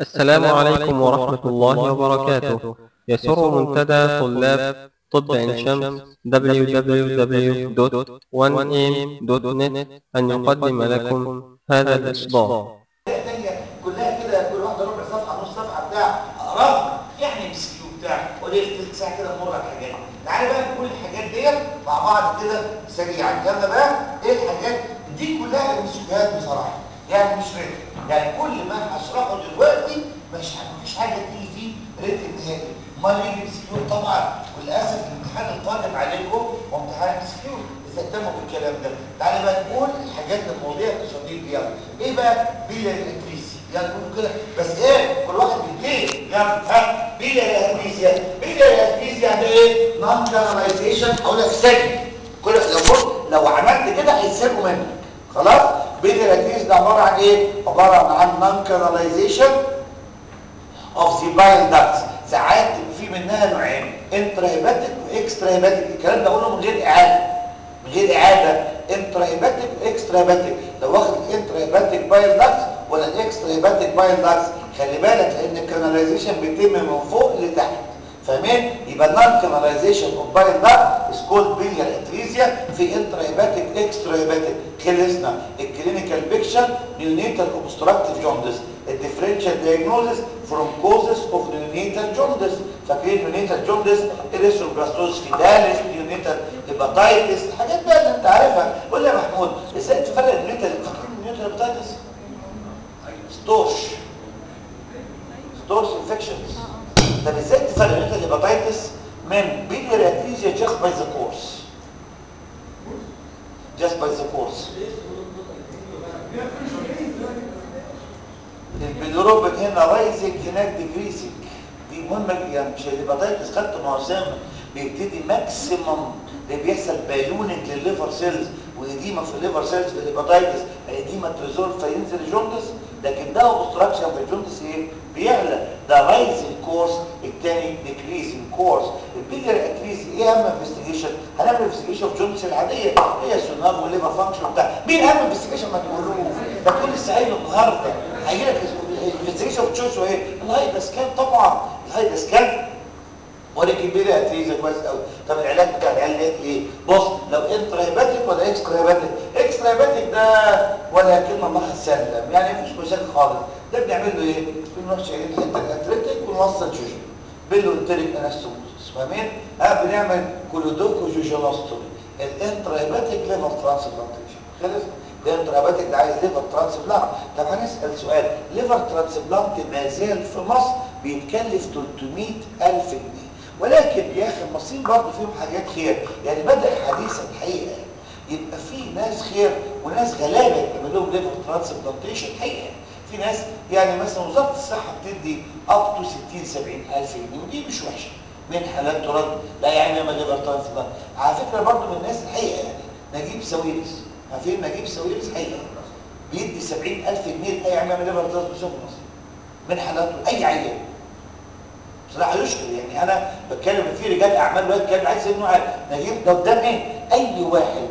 السلام عليكم ورحمة الله وبركاته يسر منتدى طلاب طب عين شمس www.1am.net أن يقدم لكم هذا الإصدار الثانية كلها كده كل واحدة ربع صفحة نص صفحة بتاع اقراها يعني ام سي كيو بتاع وليه تلت ساعة كده نمر على الحاجات تعالى بقى نقول الحاجات ديت مع بعض كده سريعا يلا بقى ايه الحاجات دي كلها ام سي كيوهات بصراحة يعني مش ريت يعني كل ما هشرحه دلوقتي مش مفيش حاجة تيجي فيه ريت نهائي امال يجي ام سي كيو طبعا وللاسف الامتحان القادم عليكم هو امتحان ام سي كيو اهتموا بالكلام ده تعالى بقى نقول الحاجات المواضيع الشديد دي يلا ايه بقى بيلا الانتريسي يلا نقول كده بس ايه كل واحد بايديه يلا ها بيلا الانتريسي بيلا الانتريسي يعني ايه نون كاناليزيشن اقول لك سجن كل لو بص لو عملت كده هيتسرقوا منك خلاص بيلا الانتريسي ده عباره عن ايه عباره عن نون كاناليزيشن اوف ذا بايل داكتس ساعات في منها نوعين انترا هيباتيك واكسترا هيباتيك الكلام ده اقوله من غير اعاده من غير اعاده انترا هيباتيك واكسترا هيباتيك لو واخد الانترا هيباتيك بايل داكتس ولا الاكسترا هيباتيك بايل داكتس خلي بالك لان الكاناليزيشن بيتم من فوق لتحت فاهمين يبقى النون كاناليزيشن اوف بايل داكت از كولد بيليار اتريزيا في انترا هيباتيك اكسترا هيباتيك خلصنا الكلينيكال بيكشر نيونيتال اوبستراكتيف جوندس الديفرنشال دايجنوزس فروم كوزز اوف نيونيتال جوندس فاكرين نيونيتال جوندس اريثروبلاستوز فيداليس نيونيتال هيباتايتس الحاجات بقى اللي انت عارفها قول لي يا محمود ازاي تفرق النيونيتال فاكرين النيونيتال هيباتايتس ستورش ستورش انفكشنز طب ازاي تفرق النيونيتال هيباتايتس من بيلياري اتريزيا جاست باي ذا كورس just by the course البيلوروبين هنا رايزنج هناك ديكريسنج دي مهمه يعني مش الهيباتايتس خدت معظم بيبتدي ماكسيمم اللي بيحصل بالوننج للليفر سيلز واديما في الليفر سيلز في الهيباتايتس اديما تريزولف فينزل الجوندس لكن ده اوبستراكشن في الجوندس ايه بيعلى ده رايزنج كورس الثاني ديكريسنج كورس البيلر اتريزي ايه اهم انفستيجيشن هنعمل انفستيجيشن في جوندس العاديه هي سونار وليفر فانكشن وبتاع مين اهم انفستيجيشن ما تقولوه ده كل السعيد النهارده هيجي لك الانفستيجيشن في تشويس ايه الهايدا سكان طبعا الهايدا سكان ولكن بيلي اتريزا كويس قوي طب العلاج بتاع العيال ديت ايه بص لو انترا هيباتيك ولا اكسترا هيباتيك اكسترا هيباتيك ده ولا كلمه الله السلام يعني مفيش مشاكل خالص ده بنعمل له ايه بنروح شايلين حته الاتريتيك ونوصل جوجو بيلو انتريك انستوموس فاهمين اه بنعمل كولودوكو جوجونوستومي الانترا هيباتيك ليفر ترانسبلانتيشن خلص ده انترا هيباتيك ده عايز ليفر ترانسبلانت طب هنسال سؤال ليفر ترانسبلانت ما زال في مصر بيتكلف 300000 جنيه ولكن يا اخي المصريين برضه فيهم حاجات خير يعني بدا حديثا الحقيقه يبقى في ناس خير وناس غلابه يعمل لهم ليفر ترانسبلانتيشن حقيقه في ناس يعني مثلا وزاره الصحه بتدي اب تو 60 70 الف جنيه ودي مش وحشه من حالات ترد لا يعني يعمل ليفر ترانسبلانت على فكره برضه من الناس الحقيقه يعني نجيب ساويرس عارفين نجيب ساويرس حقيقه بيدي 70000 جنيه لاي عيان يعمل ليفر ترانسبلانت في مصر من حالاته اي عيان بصراحه يشكر يعني انا بتكلم في رجال اعمال ولاد كان عايز انه نجيب ده قدام ايه اي واحد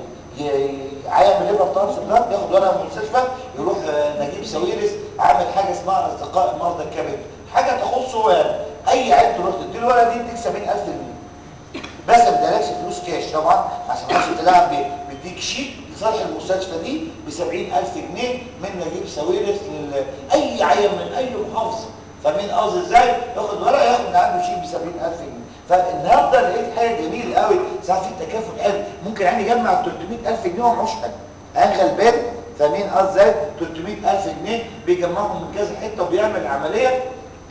هيعمل ليفر ترانسبلانت ياخد ورقه من المستشفى يروح نجيب ساويرس عامل حاجه اسمها اصدقاء مرضى الكبد حاجه تخصه اي عيل تروح تدي له الورقه دي يديك 70000 جنيه بس ما ادالكش فلوس كاش طبعا عشان ما حدش تلعب بيه بيديك شيك لصالح المستشفى دي ب 70000 جنيه من نجيب ساويرس لل... اي عيان من اي محافظه فاهمين قصدي ازاي ياخد ورقه ياخد من عنده شيء ب 70000 جنيه فالنهارده لقيت حاجه جميله قوي ساعات في تكافل حلو ممكن يعني يجمع 300000 جنيه وما معهوش حاجه انا غلبان فاهمين قصدي ازاي 300000 جنيه بيجمعهم من كذا حته وبيعمل عمليه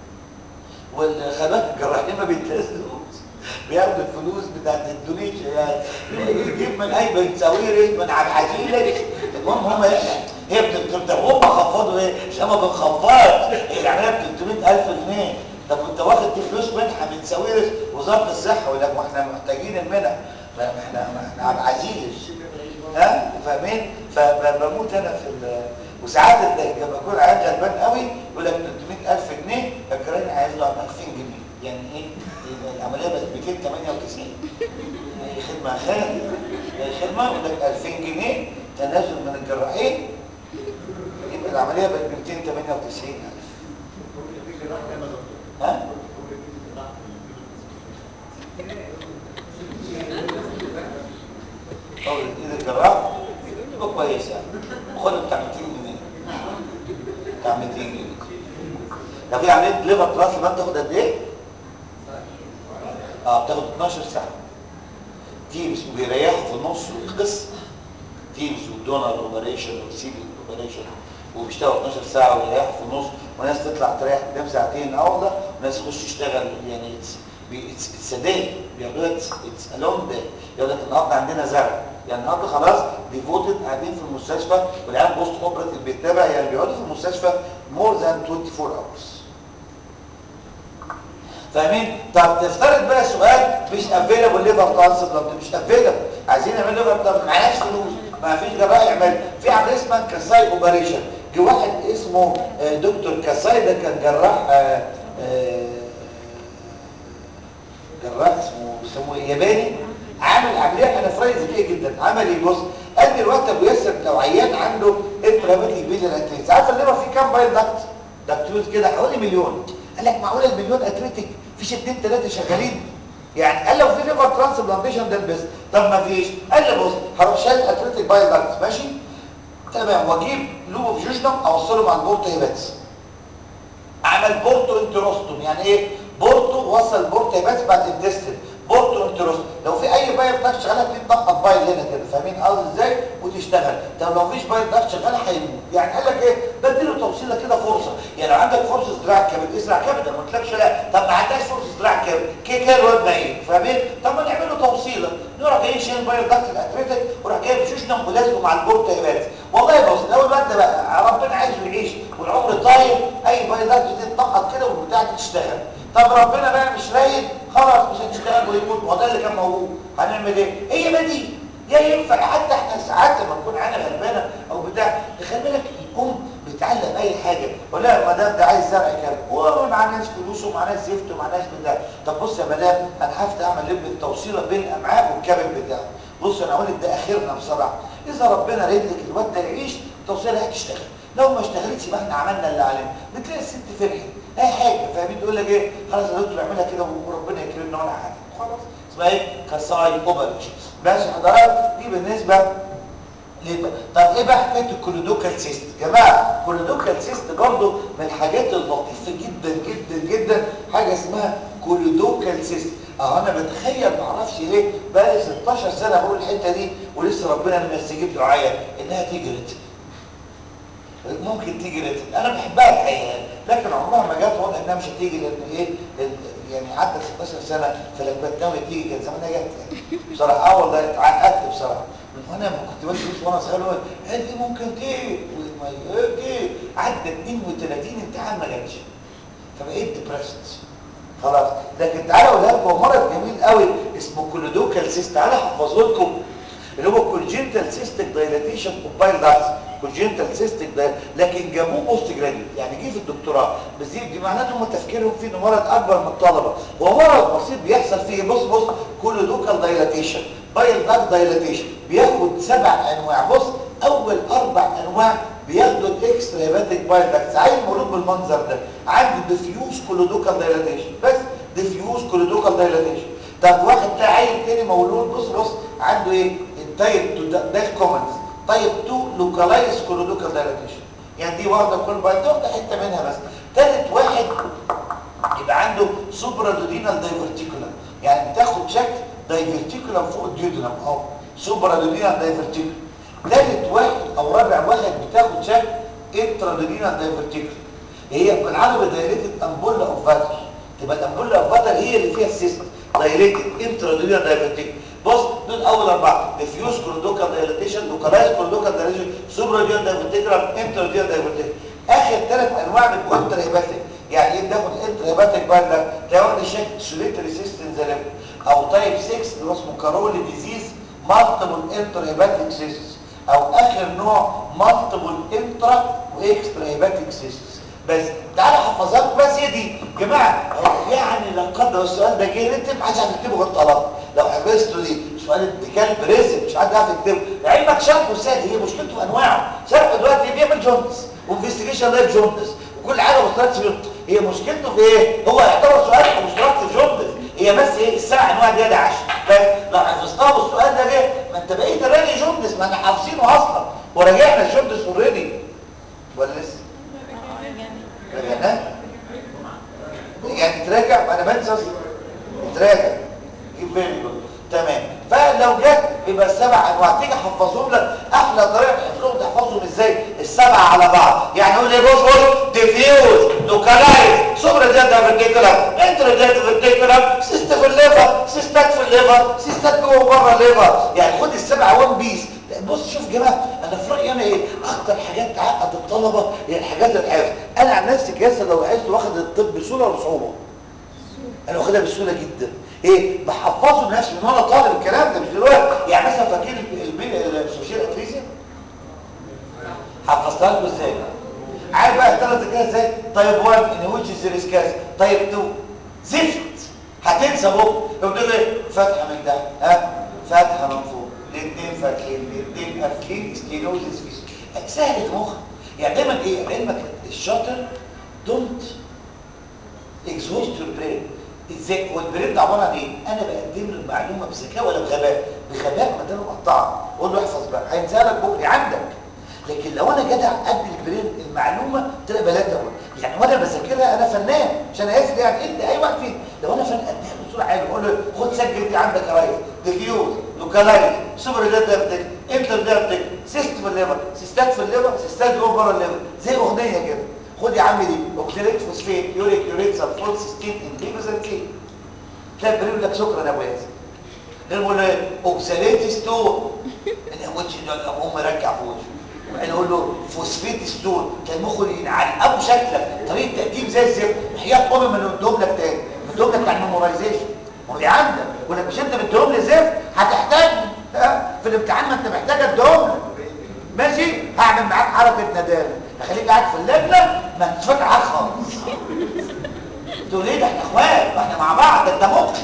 والخباك الجراحين ما بيتلازموش بياخدوا الفلوس بتاعت الدونيشن يعني يجيب من اي بن ساويرس من عبد العزيز المهم هم هي بتبقى هم خفضوا ايه عشان ما بنخفضش العمليه ب 300000 جنيه طب انت واخد فلوس منحه من ساويرس وزاره الصحه يقول لك ما احنا محتاجين المنح ما احنا ما احنا عبد العزيز ها فاهمين فبموت انا في ال... وساعات لما اكون عيان غلبان قوي يقول لك 300000 جنيه الجراحين هياخدوا 2000 جنيه يعني ايه العمليه بس 298 خدمه خالي خدمه يقول لك 2000 جنيه تنازل من الجراحين يبقى العمليه بقت 298000 لو في عمليه ليفر ترانسبلانت تاخد قد ايه اه بتاخد 12 ساعه تيمز وبيريحوا في النص القسم تيمز ودونر اوبريشن وريسيفنج اوبريشن وبيشتغلوا 12 ساعه ويريحوا في النص وناس تطلع تريح قدام ساعتين او ده وناس تخش تشتغل يعني اتس داي بياخدوها اتس الون داي يقول لك النهارده عندنا زرع يعني النهارده خلاص ديفوتد قاعدين في المستشفى والعيال بوست اوبريتيف بيتابع يعني بيقعدوا في المستشفى مور ذان 24 اورز فاهمين طب تفترض بقى سؤال مش افيلابل ليفر ترانسبلانت مش افيلابل عايزين نعمل ليفر ترانسبلانت معناش فلوس ما فيش جراح يعمل في عمليه اسمها كاساي اوبريشن جه واحد اسمه آه، دكتور كاساي ده كان جراح آه، آه، جراح اسمه بيسموه إيه؟ ياباني عامل عمليه حنفيه ذكيه جدا عمل ايه بص قال لي الوقت ابو ياسر لو عيان عنده انترابيتيك بيلر اتريتس عارف الليفر فيه كام بايل داكت داكتوز كده حوالي مليون قال لك معقول المليون اتريتيك فيش اتنين ثلاثه شغالين يعني قال لو في ليفر ترانسبلانتيشن ده البيست طب ما فيش قال لي بص هروح شايل اتريتيك بايل داكت ماشي تمام واجيب لوب اوف جوجنم اوصله مع البورتو هيباتس عمل بورتو انتروستوم يعني ايه بورتو وصل بورتو هيباتس بعد الديستن بورتو انتروستوم لو في اي بايل داكت شغاله في تنقط بايل هنا كده فاهمين قصدي ازاي وتشتغل طب لو مفيش بايل داكت شغاله هيموت يعني قال لك ايه بديله توصيله كده فرصه يعني لو عندك فرصه زراعه كبد ازرع كبد ما قلتلكش لا طب ما عندكش فرصه زراعه كبد كده كده الواد بعيد فاهمين طب ما نعمل له توصيله نروح جاي شايل بايل داكت الاتريتك وراح جايب شوشنم ولازقه مع البورتو هيباتس والله بص لو الواد ده بقى ربنا عايزه يعيش والعمر طاير اي بايل داكت تتنقط كده والبتاع دي تشتغل طب ربنا بقى مش رايد خلاص مش هتشتغل ويموت ما هو ده اللي كان موجود هنعمل ايه هي بديل يا ينفع حتى احنا ساعات لما نكون عينه غلبانه او بتاع تخلي بالك الام بتعلم اي حاجه ولا ما دام ده عايز زرع كام هو معناش فلوس ومعناش زفت ومعناش بتاع طب بص يا مدام انا هفتح اعمل لب التوصيله بين الامعاء والكبد بتاعه بص انا اقول لك ده اخرنا بصراحه اذا ربنا ريد لك الواد ده يعيش التوصيله هتشتغل لو ما اشتغلتش يبقى احنا عملنا اللي علينا بتلاقي الست فرحت اي حاجه فاهمين تقول لك ايه خلاص يا دكتور اعملها كده وربنا يكرمنا ولا حاجه خلاص اسمها ايه كساي اوبريشن ماشي حضرتك دي بالنسبه ليه بقى؟ طب ايه بقى حكايه الكولودوكال سيست يا جماعه الكولودوكال سيست برضه من الحاجات اللطيفه جدا جدا جدا حاجه اسمها كولودوكال سيست اه انا بتخيل ما اعرفش ليه بقى لي 16 سنه بقول الحته دي ولسه ربنا لما يستجيب دعايا انها تيجي رتم ممكن تيجي رتم انا بحبها الحقيقه لكن عمرها ما جت واضح انها مش هتيجي لان ايه يعني عدت 16 سنه فلما ناوي تيجي كان زمانها جت يعني بصراحه اه والله اتعقدت بصراحه من هنا كنت بدرس وانا صغير اقول هل دي ممكن تيجي وما تيجي عدت 32 امتحان ما جاتش فبقيت ديبرست خلاص لكن تعالوا اقولها لكم مرض جميل قوي اسمه كولودوكال سيست تعالوا احفظه لكم اللي هو كونجنتال سيستك دايلاتيشن اوف بايل داكس كونجنتال سيستك دايل لكن جابوه بوست جراديويت يعني جه في الدكتوراه بس دي, دي معناته هم تفكيرهم فيه انه مرض اكبر من الطلبه هو مرض بسيط بيحصل فيه بص بص كولودوكال دايلاتيشن بايل داك دايلاتيشن بياخد سبع انواع بص اول اربع انواع بياخدوا الاكسترا هيباتيك بايل داكس عيل مولود بالمنظر ده عنده ديفيوز كولودوكال دايلاتيشن بس ديفيوز كولودوكال دايلاتيشن طب واحد ده عيل تاني مولود بص بص عنده ايه التايب 2 ده, ده الكومنز تايب 2 لوكالايز كولودوكال دايلاتيشن يعني دي واخده كل بايل واخده حته منها بس تالت واحد يبقى عنده سوبرادودينال دايفرتيكولار يعني بتاخد شكل دايفرتيكولار فوق الديودنم اهو سوبرادودينال دايفرتيكولار ثالث واحد او رابع واحد بتاخد شكل انترادودينال دايفرتيكولار هي بالعربي دايريتد امبولا اوف فاتر تبقى الامبولا اوف فاتر هي اللي فيها السيستم دايريتد انترادودينال دايفرتيكولار بص دول اول اربعه ديفيوز كولودوكال دايلاتيشن لوكالايز كولودوكال دايلاتيشن سوبرادينال دايفرتيكولار انترادودينال دايفرتيكولار اخر ثلاث انواع بتبقى انتر هيباتيك يعني ايه بناخد انتر هيباتيك بايل ده تلاقي واخد شكل سوليتري سيستم زي او تايب 6 اللي هو اسمه كارولي ديزيز مالتيبل انتر هيباتيك سيستم او اخر نوع مالتيبل انترا واكسترا هيباتيك سيستم بس تعالى حفظات بس هي دي يا جماعه يعني لا قدر السؤال ده جه انت ما حدش عارف يكتبه غير طلب لو حفظته دي سؤال ابن كلب رزق مش حد عارف يكتبه علمك شرحه سهل هي مشكلته انواعه شرحه دلوقتي بيعمل جونتس وانفستيجيشن لايف جونتس وكل حاجه مستراتش هي مشكلته في ايه هو يعتبر سؤال مستراتش جونتس هي بس ايه السبع انواع دي عشان بس لو حفظتها والسؤال ده جه ما انت بقيت راجل جونتس ما احنا حافظينه اصلا وراجعنا الجونتس اوريدي ولا لسه راجعناه هيتراجع ما انا بنسى يتراجع جيب بالي تمام فلو جت يبقى السبع انواع تيجي احفظهم لك احلى طريقه تحفظهم تحفظهم ازاي السبعه على بعض يعني قول لي بص بص ديفيوز لوكالايز سوبر داتا فيرتيكولار انتر داتا فيرتيكولار سيست في الليفر سيستات في الليفر سيستات جوه وبره الليفر يعني خد السبعه وان بيس بص شوف يا جماعه انا في رايي انا ايه اكتر حاجات تعقد الطلبه هي الحاجات الحفظ انا عن نفسي كياسه لو عايز واخد الطب بسهوله وصعوبه انا واخدها بسهوله جدا ايه بحفظه لنفسي من وانا طالب الكلام ده مش دلوقتي يعني مثلا فاكرين البين السوشيال اتريزيا حفظتها لكم ازاي عارف بقى الثلاث كده ازاي طيب 1 ان ويتش از كذا طيب 2 زفت هتنسى بكره يقول له ايه فتحه من تحت ها فتحه من فوق الاثنين فاتحين الاثنين قافلين ستينوزيس في سهل مخك يعني دايما ايه علمك الشاطر دونت اكزوست يور برين ازاي والبرين ده عباره عن ايه انا بقدم له المعلومه بذكاء ولا بغباء بغباء ما دام مقطعه قول له احفظ بقى هينسى لك بكره عندك لكن لو انا جدع ادي البرين المعلومه تلاقي بلاد اقول يعني وانا بذاكرها انا فنان مش انا اسف يعني انت اي وقت فين لو انا فنان اديها بصوره حلوه اقول له خد سجل دي عندك يا ريس ديفيوز لوكالايز سوبر داتا انتر داتا سيست في الليفر سيستات في الليفر سيستات جوه بره الليفر زي اغنيه كده خد يا عم دي اوكسيليت فوسفيت يوريك يوريت سلفور سيستين انديفيزنسي تلاقي بريم لك شكرا يا ابو ياسر غير بقول له اوكسيليت ستون انا وجهي ده اقوم مرجع في وشه وبعدين اقول له فوسفيت ستون كان مخه ينعلقه شكلك طريقه تقديم زي الزفت حياه امي ما ندوم لك تاني ندوم لك يعني ميمورايزيشن ما هو عندك يقول لك مش انت بتدوم لي زفت هتحتاجني في الامتحان ما انت محتاج ادوم لك ماشي هعمل معاك حركه ندامه هخليك قاعد في اللجنه ما انتش فاكر حاجه خالص تقول ايه ده احنا اخوات واحنا مع بعض ده انت مخي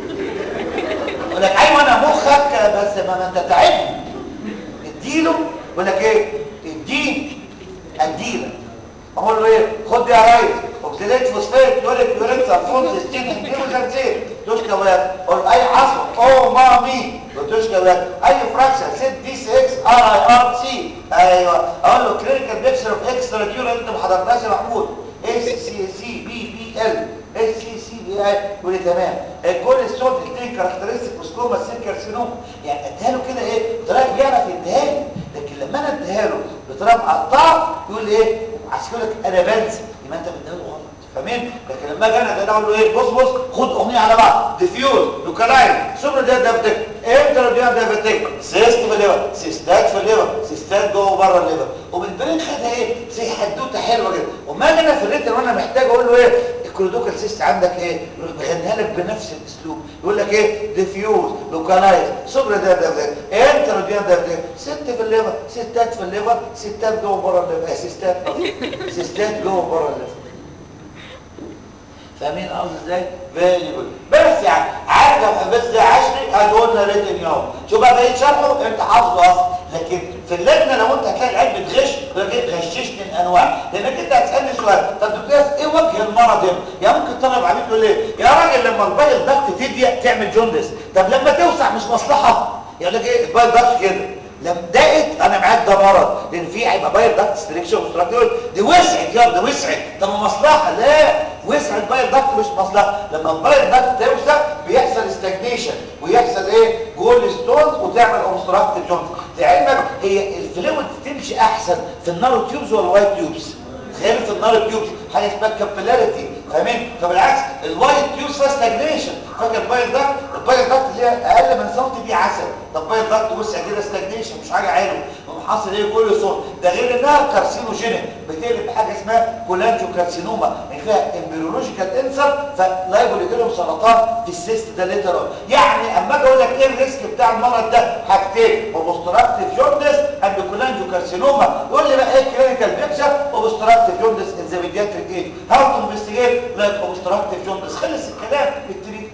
يقول لك ايوه انا مخك بس ما انت تعبني اديله يقول لك ايه اديني اديلك اقول له ايه خد يا ريس اوكسيدات فوسفات يوريك يوريك سلفون سيستين اديله زنزير دوش كوات قول اي عصب او مامي دوش كوات اي فراكشن سيت دي 6 ار اي ار سي ايوه اقول له كلينيكال بيكتشر اوف اكسترا ديورال انت ما حضرتهاش يا محمود اس سي سي بي بي ال اس سي سي بي اي يقول لي تمام كل ستون الاثنين كاركترستيك وسكوما سيل كارسينوم يعني اديها له كده ايه بطريقه يعرف يديها لي لكن لما انا اديها له بطريقه مقطعه يقول لي ايه عشان يقول لك انا بنسى يبقى انت بتديها له غلط فاهمين لكن لما اجي انا ده اقول له ايه بص بص خد اغنيه على بعض ديفيوز لوكالاين سوبر ده ده بتك انتر ده ده بتك سيست في الليفر سيستات في الليفر سيستات جوه وبره الليفر وبالبرين خدها ايه زي حدوته حلوه كده وما اجي انا في الريتم وانا محتاج اقول له ايه الكلودوكال سيست عندك ايه يروح بغنيها لك بنفس الاسلوب يقول لك ايه ديفيوز لوكالايز سوبر ده ده ده انتر ده ده ده ست في الليفر ستات في الليفر ستات جوه وبره الليفر سيستات سيستات جوه وبره الليفر فاهمين قصدي ازاي فيري جود بس يعني عارف لو حفظت 20 هتقولنا ريتن يوم شوف بقى بقيت شرحه انت حافظه اصلا لكن في اللجنه لو انت هتلاقي العيال بتغش يقول لك ايه غششني الانواع لانك انت هتسالني سؤال طب دكتور ايه وجه المرض هنا يعني ممكن طالب عميل يقول ايه يا راجل لما البايل ضغط تضيق تعمل جوندس طب لما توسع مش مصلحه يقول لك ايه البايل ضغط كده لما ضاقت انا معاك ده مرض لان في هيبقى بايل ضغط ستريكشن وستراكتور دي وسعت يا ده وسعت طب ما مصلحه لا وسعت بايل ضغط مش مصلحه لما البايل ضغط توسع بيحصل استجنيشن ويحصل ايه جول ستونز وتعمل اوبستراكتيف جونز لعلمك هي الفلويد تمشي احسن في النارو تيوبز ولا الوايت تيوبز غير في النارو تيوبز حاجه اسمها كابيلاريتي فاهمين فبالعكس الوايت تيوبز فيها ستاجنيشن فاكر البايل ضغط البايل ضغط اللي هي اقل من سم دي عسل طب بايل ضغط وسع كده ستاجنيشن مش حاجه عاليه حاصل ايه كل صوت ده غير انها كارسينوجينيك بتقلب بحاجه اسمها كولانجيو كارسينوما يعني فيها امبريولوجيكال انسر فلايبل يجي لهم سرطان في السيست ده ليتر يعني اما اجي اقول لك ايه الريسك بتاع المرض ده حاجتين اوبستراكتيف جوندس اند كولانجيو كارسينوما يقول لي بقى ايه كلينيكال بيكتشر اوبستراكتيف جوندس ان ذا بيدياتريك ايج هاو تو انفستيجيت لايك اوبستراكتيف جوندس خلص الكلام التريتمنت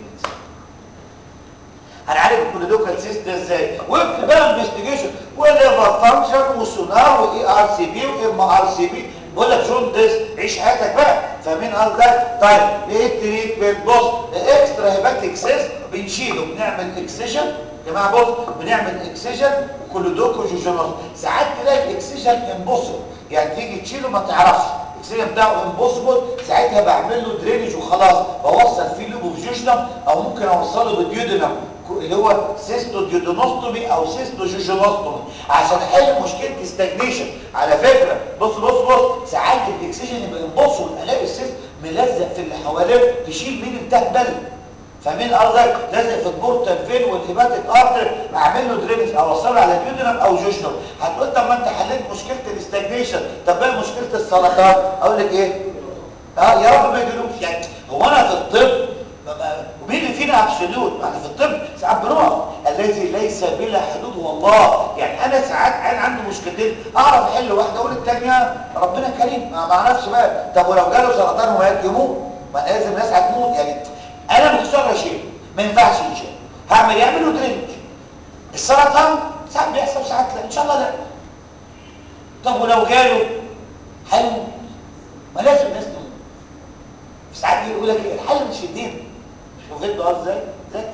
هنعالج الكوليدوكال سيست ده ازاي واكتب بقى انفستيجيشن وليفر فانكشن وسونار واي ار سي بي وام ار سي بي بقول لك جوندس عيش حياتك بقى فاهمين قصدي طيب ايه التريتمنت بص اكسترا هيباتيك سيست بنشيله بنعمل اكسجن يا جماعه بص بنعمل اكسجن كوليدوكو جوجينوس ساعات تلاقي الاكسجن امبوسل يعني تيجي تشيله ما تعرفش الاكسجين بتاعه امبوسيبل ساعتها بعمل له درينج وخلاص بوصل فيه لوب اوف او ممكن اوصله بالديودنم اللي هو سيستو ديودونوستومي او سيستو جوجونوستومي عشان احل مشكله ستاجنيشن على فكره بص بص بص ساعات الاكسجين يبقى امبوسيبل الاقي السيست ملزق في اللي حواليه تشيل مين التهبل فاهمين قصدك لازق في البورتال فين والهيباتيك ارتر اعمل له درينج اوصله على ديودنم او جوجنم هتقول طب ما انت حليت مشكله الاستاجنيشن طب بقى مشكله السرطان اقول لك ايه اه يا رب ما يجيلوش يعني هو انا في الطب ومين اللي فينا ابسوليوت احنا في الطب ساعات بنقف الذي ليس بلا حدود هو الله يعني انا ساعات انا عندي مشكلتين اعرف احل واحده اقول الثانيه ربنا كريم ما اعرفش بقى طب ولو جاله سرطان ومات يموت ما لازم الناس هتموت يعني انا مختار شيء ما ينفعش يشيل هعمل يعملوا درينج السرطان ساعات بيحصل ساعات لا ان شاء الله لا طب ولو جاله هيموت ما لازم الناس تموت ساعات يقول لك الحل مش في الدين شوف انتوا قصدي ازاي ذات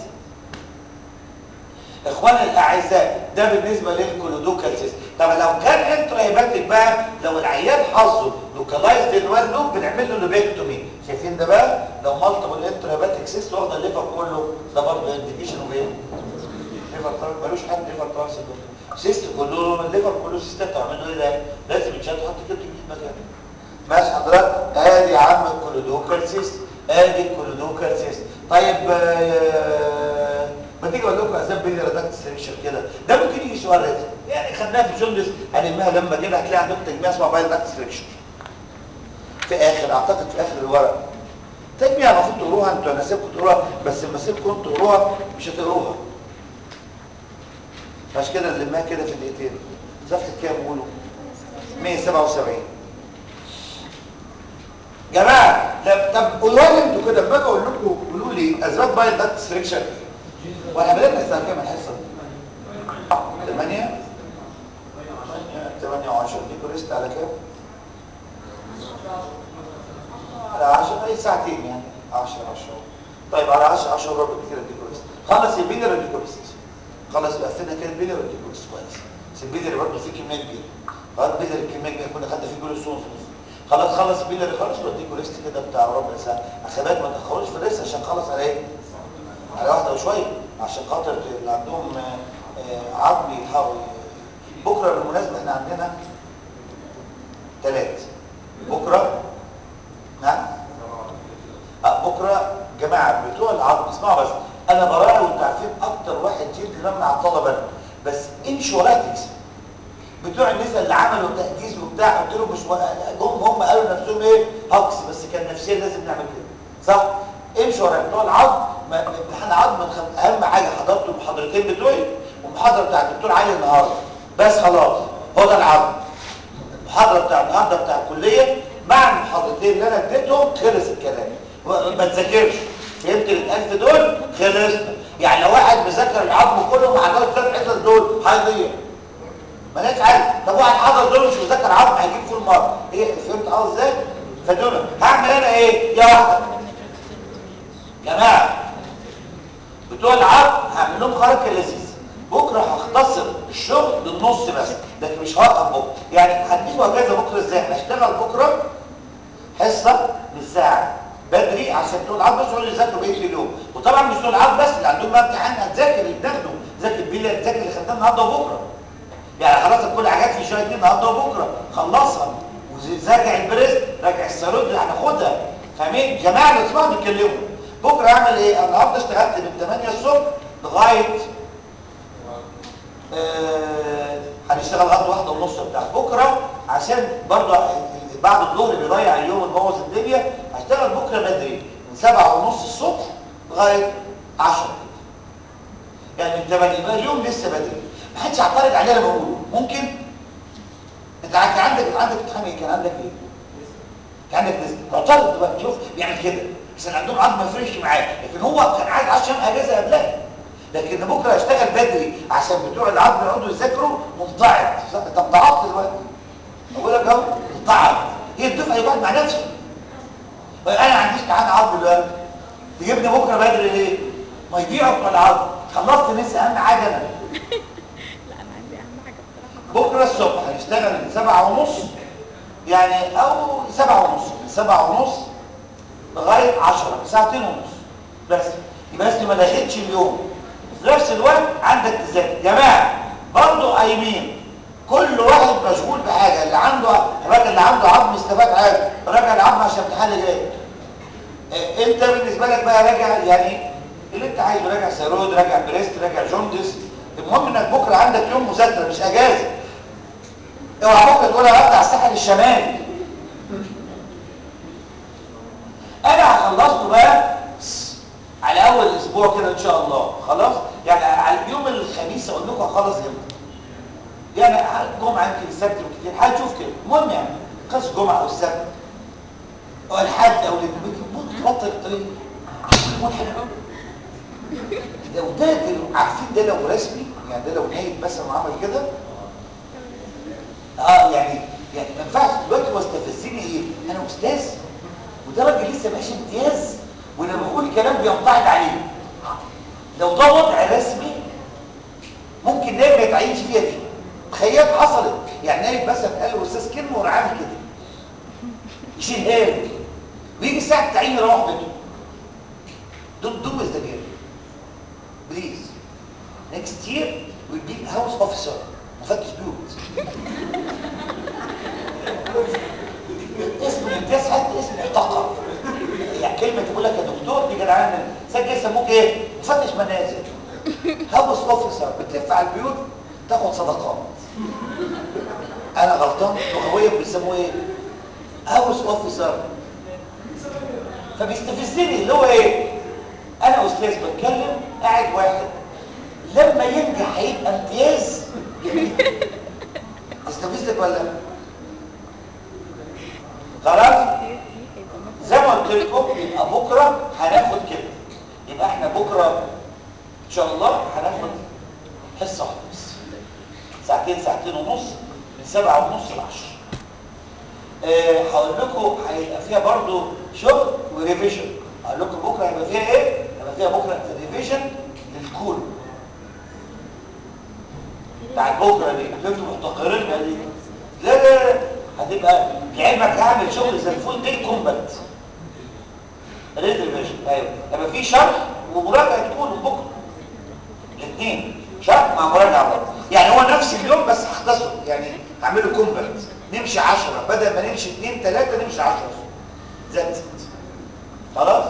اخواني الاعزاء ده بالنسبه للكولودوكال سيستم طب لو كان انترايباتيك بقى لو العيان حظه لوكالايزد الوان لوب بنعمل له لوبيكتومي شايفين ده بقى لو مالتيبل انترايباتيك سيست واخده الليفر كله ده برضه انديكيشن اوف ايه ليفر ترانس ملوش حد ليفر ترانس سيست كله الليفر كله سيستات تعمل له ايه ده لازم يتشال تحط كده تجيب مكانه ماشي حضرتك ادي يا عم الكولودوكال سيست ادي الكولودوكال سيست طيب آه ما تيجي اقول لكم اسباب بيلي ريدكت سيريشن كده ده ممكن يجي سؤال ريتم يعني خدناها في جوندس هنلمها لما كده هتلاقي عندكم تجميع اسمها بايل داكت سيريشن في اخر اعتقد في اخر الورق تجميع المفروض تقروها انتوا انا سيبكم تقروها بس لما سيبكم تقروها مش هتقروها عشان كده نلمها كده في دقيقتين صفحه كام قولوا 177 جماعه طب قولوا لي انتوا كده لما اجي اقول لكم قولوا لي اسباب بايل داكت سيريشن واحنا بدأنا الساعة كام الحصة دي؟ 8 8 و10 دي كوريست على كام؟ على 10 اي ساعتين يعني 10 10 طيب على 10 10 وربع كتير دي كوريست خلص البيلر دي كوريست خلص قفلنا كده البيلر دي كوريست كويس بس البيلر برضه فيه كميه كبيره خلاص البيلر الكميه كبيره كنا خدنا فيه جلوسون خلاص خلص البيلر خلص ودي كوريست كده بتاع ربع ساعه اخبات ما تاخروش في الريس عشان خلص على ايه؟ على واحده وشويه عشان خاطر اللي عندهم عظم يحاول بكره بالمناسبه احنا عندنا ثلاث بكره نعم اه بكره جماعه بتوع العظم اسمعوا بس انا براعي وانتوا عارفين اكتر واحد جلد مع الطلبه بس امشي ورايا تكسب بتوع الناس اللي عملوا تأجيز وبتاع قلت لهم مش جم هم قالوا نفسهم ايه هكس بس كان نفسيا لازم نعمل كده صح امشوا ورا بتوع العظم امتحان العظم اهم حاجه حضرت المحاضرتين بتوعي والمحاضره بتاع الدكتور علي النهارده بس خلاص هو ده العظم المحاضره بتاع النهارده بتاع الكليه مع المحاضرتين اللي انا اديتهم خلص الكلام ما تذاكرش فهمت ال 1000 دول خلصنا يعني لو واحد مذاكر العظم كله مع دول ثلاث حصص دول هيضيع مالهاش عارف طب واحد حضر دول مش مذاكر عظم هيجيب فول مره هي فهمت اه ازاي فدول هعمل انا ايه يا واحده جماعة بتوع العرض هعمل لهم حركة لذيذة بكرة هختصر الشغل للنص بس لكن مش هوقف بكرة يعني هديكوا اجازة بكرة ازاي هشتغل بكرة حصة من ساعة بدري عشان بتوع العرض بس يقعدوا يذاكروا بقية اليوم وطبعا مش بتوع العرض بس اللي عندهم بقى امتحان هتذاكر اللي بتاخده ذاكر بيلا تذاكر اللي خدناه النهارده وبكرة يعني خلاص كل حاجات في شوية النهارده وبكرة خلصها وراجع البريست راجع السيرود اللي هناخدها فاهمين جماعة اللي اسمعوا بيتكلموا بكره اعمل ايه النهارده اشتغلت من 8 الصبح لغايه آه هنشتغل لغايه واحدة ونص بتاع بكره عشان برضه بعد الظهر بيضيع اليوم ويبوظ الدنيا هشتغل بكره بدري من 7 ونص الصبح لغايه 10 يعني من 8 يبقى اليوم لسه بدري ما حدش يعترض علينا لما بقوله ممكن انت كان عندك عندك امتحان ايه كان عندك ايه كان عندك لسه معترض بقى شوف بيعمل كده بس اللي عندهم عظم ما يفرقش معاه لكن هو كان عايز 10 ايام اجازه قبلها لكن بكره اشتغل بدري عشان بتوع العظم يقعدوا يذاكروا ممتعض انت امتعضت دلوقتي اقول لك اهو ممتعض هي الدفعه يقعد مع نفسه انا ما عنديش امتحان عظم دلوقتي تجيبني بكره بدري ليه؟ ما يضيعوا بتوع العظم خلصت لسه اهم حاجه انا لا انا عندي اهم حاجه بصراحه بكره الصبح هنشتغل من 7 ونص يعني او سبعة ونص من سبعة ونص لغاية عشرة ساعتين ونص بس يبقى بس ما دخلتش اليوم في نفس الوقت عندك تذاكر جماعة برضه قايمين كل واحد مشغول بحاجة اللي عنده الراجل اللي عنده عظم استفاد حاجة الراجل اللي عظم عشان امتحان اللي جاي اه انت بالنسبة لك بقى راجع يعني اللي انت عايزه راجع سيرود راجع بريست راجع جوندس المهم انك بكرة عندك يوم مذاكرة مش اجازة اوعى بكرة تقول انا هبدأ على الساحل الشمالي انا هخلصه بقى على اول اسبوع كده ان شاء الله خلاص يعني على يوم الخميس اقول لكم هخلص امتى يعني الجمعه يمكن السبت كتير هنشوف كده المهم يعني قص جمعه او السبت او الحد او الاثنين تبطل الطريق لو ده عارفين ده لو رسمي يعني ده لو نايب مثلا وعمل كده اه يعني يعني ما ينفعش دلوقتي هو استفزني ايه انا استاذ وده راجل لسه ماشي امتياز ولما بقول كلام بينقعد عليه لو ده وضع رسمي ممكن نايب ما يتعينش فيها دي تخيل حصلت يعني نايب مثلا قال له استاذ كلمه وراح عامل كده يشيلها له ويجي ساعه التعيين يروح بيته دول دول مزدجين بليز next year will be house officer مفتش بيوت اسم الامتياز حتى اسم احتقر يعني كلمة تقول لك يا دكتور دي جدعان سجل يسموك ايه مفتش منازل هاوس اوفيسر بتلف على البيوت تاخد صدقات انا غلطان لغويا بيسموه ايه هاوس اوفيسر فبيستفزني اللي هو ايه انا استاذ بتكلم قاعد واحد لما ينجح هيبقى امتياز تستفزك ولا لا خلاص زي ما قلت لكم يبقى بكره هناخد كده يبقى احنا بكره ان شاء الله هناخد حصه واحده بس ساعتين ساعتين ونص من سبعة ونص ل 10 هقول لكم هيبقى فيها برضو شغل وريفيجن هقول لكم بكره هيبقى فيها ايه هيبقى فيها بكره ريفيجن للكول بتاعت بكره دي انتوا محتقرين دي لا لا لا هتبقى لعلمك هعمل شغل زي الفول دي كومبات ريد ريفيجن ايوه هيبقى في شرح ومراجعه تكون بكره الاثنين شرح مع مراجعه برضه يعني هو نفس اليوم بس هختصره يعني هعمله كومبات نمشي 10 بدل ما نمشي 2 3 نمشي 10 ذات خلاص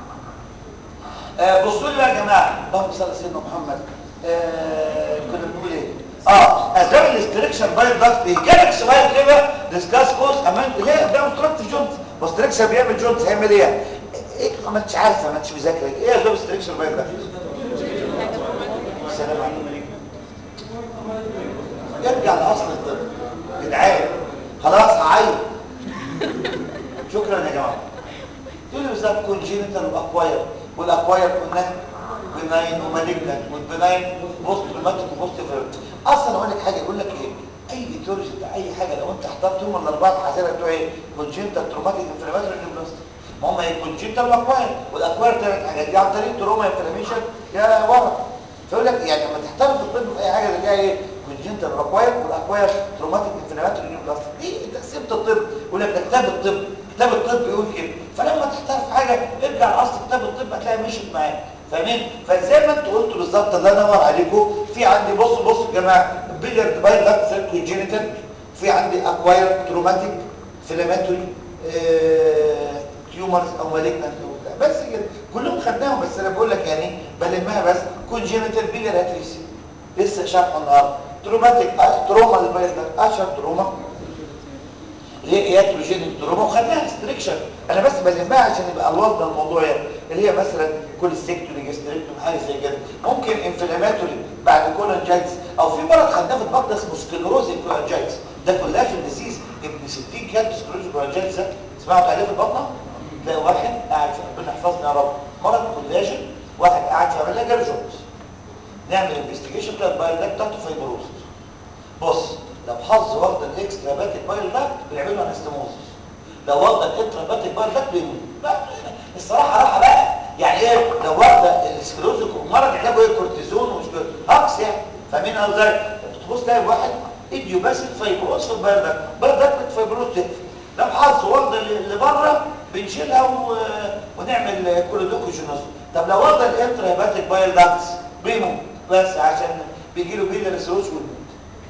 آه بصوا لي بقى يا جماعه اللهم صل على سيدنا محمد آه كنا بنقول ايه اه اسباب الاستريكشن باي ضغط ايه جالك سؤال كده ديسكاس كوز امان ليه ده اوبستراكتيف جونت اوبستراكشن بيعمل جونت هيعمل ايه ايه ما انتش عارفه ما انتش مذاكره ايه اسباب الاستريكشن باي ضغط السلام عليكم يرجع لاصل الطب جدعان خلاص هعيط شكرا يا جماعه تقول لي بالظبط كونجينيتال واكواير والاكواير قلنا بناين ومالجنت والبناين بوست روماتيك وبوست اصلا اقول لك حاجه يقول لك ايه اي ايتيولوجي بتاع اي حاجه لو انت احترتهم من الاربعه حاسبها بتوع ايه كونجينيتال تروماتيك انفلاماتوري نيوبلاست ما هم ايه كونجينيتال واكواير والاكواير ثلاث حاجات يا عن طريق تروما انفلاميشن يا ورم فيقول لك يعني لما تحترم في الطب في اي حاجه زي ايه كونجنتال اكواير والاكواير تروماتيك انفلاماتوري نيوبلاست دي تقسيمه الطب يقول لك ده كتاب الطب كتاب الطب بيقول كده فلما تحترف حاجه ارجع لاصل كتاب الطب هتلاقي مشيت معاك فاهمين فزي ما انتوا قلتوا بالظبط الله ينور عليكم في عندي بصوا بصوا يا جماعه بيليارد بايل لاكت سيل كونجنتال في عندي اكواير تروماتيك انفلاماتوري تيومرز او مالجنت بس كده كلهم خدناهم بس انا بقول لك يعني بلمها بس كونجنتال بيليار هاتريسي لسه شرحه النهارده تروماتيك تروما البايل ده اشهر تروما اللي هي ياتروجينيك تروما وخدناها ريستريكشن انا بس بلمها عشان يبقى الوضع الموضوع يعني اللي هي مثلا كوليستيكتوري جاستريكتوم حاجه زي كده ممكن انفلاماتوري بعد كولانجايتس او في مرض خدناه في البطن اسمه سكلروزي كولانجايتس ده كولاجين ديزيز ابن 60 كات سكلروزي كولانجايتس سمعوا تعريف البطنه تلاقي واحد قاعد في ربنا يحفظنا يا رب مرض كولاجين واحد قاعد في عمليه جرجوز نعمل انفستيجيشن بتاع البايل داكت بتاعته فايبروز بص لو حظ واخد الاكسترا باتيك بايل داكت بيعملوا انستموزس لو واخد الانترا باتيك بايل داكت بيموت الصراحه راحه بقى يعني ايه لو واخد السكلوزيك مرض علاجه ايه كورتيزون ومش هكس يعني فاهمين ازاي تبص تلاقي واحد ايديوباسيك فايبروز في البايل داكت بايل داكت فايبروز ده بحظ وضع اللي بره بنشيلها و... ونعمل كولودوكوجينوز طب لو وضع الانترا هيباتيك بايل داكتس بيموت بس عشان بيجي له بيلر سيروس ويموت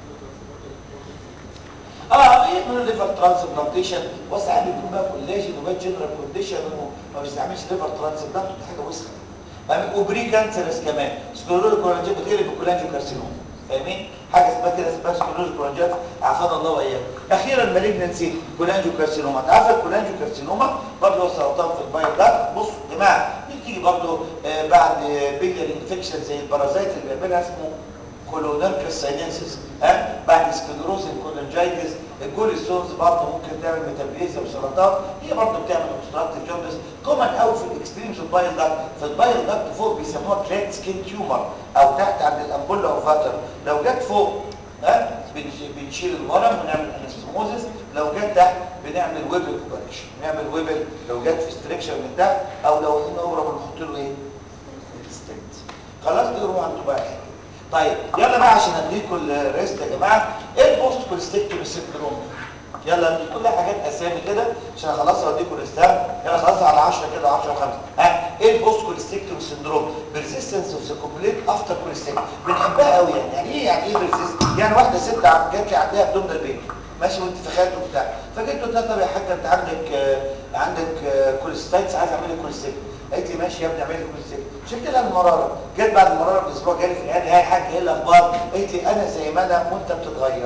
اه يعملوا ليفر ترانسبلانتيشن وساعات بيكون بقى كولاجين وبقى جنرال كونديشن وما بيستعملش ليفر ترانسبلانت دي حاجه وسخه فاهمين وبري كانسرس كمان سكلوروز كولانجيت بتقلب بكولانجيو كارسينوم فاهمين حاجه اسمها كده اسمها سكلوروز كولانجيت عافانا الله واياكم اخيرا مالجنسي كولانجيو كارسينوما تعرف الكولانجيو كارسينوما برضه هو سرطان في البايل ده بصوا يا جماعه دي بتيجي برضه آه بعد بيلر انفكشن زي البارازيت اللي بيعملها اسمه كولونركس ساينسيس ها بعد سكلروز الكولنجايتس الجوليستونز برضه ممكن تعمل ميتابوليزم وسرطان هي برضه بتعمل اوبستراكتيف جوندس كومن قوي في الاكستريمز البايل داكت في البايل داكت فوق بيسموها كلات سكين تيومر او تحت عند الامبولا او فاتر لو جت فوق ها بنشيل الورم ونعمل انستموزس لو جت تحت بنعمل ويبل اوبريشن نعمل ويبل لو جت في ستريكشر من تحت او لو ان اورا بنحط له ايه ستنت خلاص دي روح انتوا بقى طيب يلا بقى عشان اديكم الريست يا جماعه ايه البوست كوليستيكتومي سيندروم يلا دي كلها حاجات اسامي كده عشان اخلصها واديكم ريستات يلا خلاص على 10 كده 10 5 ها ايه البوست كوليستيكتومي سيندروم بيرسيستنس اوف ذا كومبليت افتر كوليستيكتومي بنحبها قوي يعني يعني ايه يعني ايه بيرسيست يعني واحده ست جات لي عندها ابدومينال بين ماشي وانت في خالته وبتاع فجيت قلت لها طب يا حاجه انت عندك آه عندك آه كوليستايتس عايز اعمل لك كوليستيكتومي قالت لي ماشي يا ابني اعمل لي كوليستيكتومي شلت لها المراره جت بعد المراره باسبوع جالي في العياده هاي حاجه ايه الاخبار قالت لي انا زي ما انا وانت بتتغير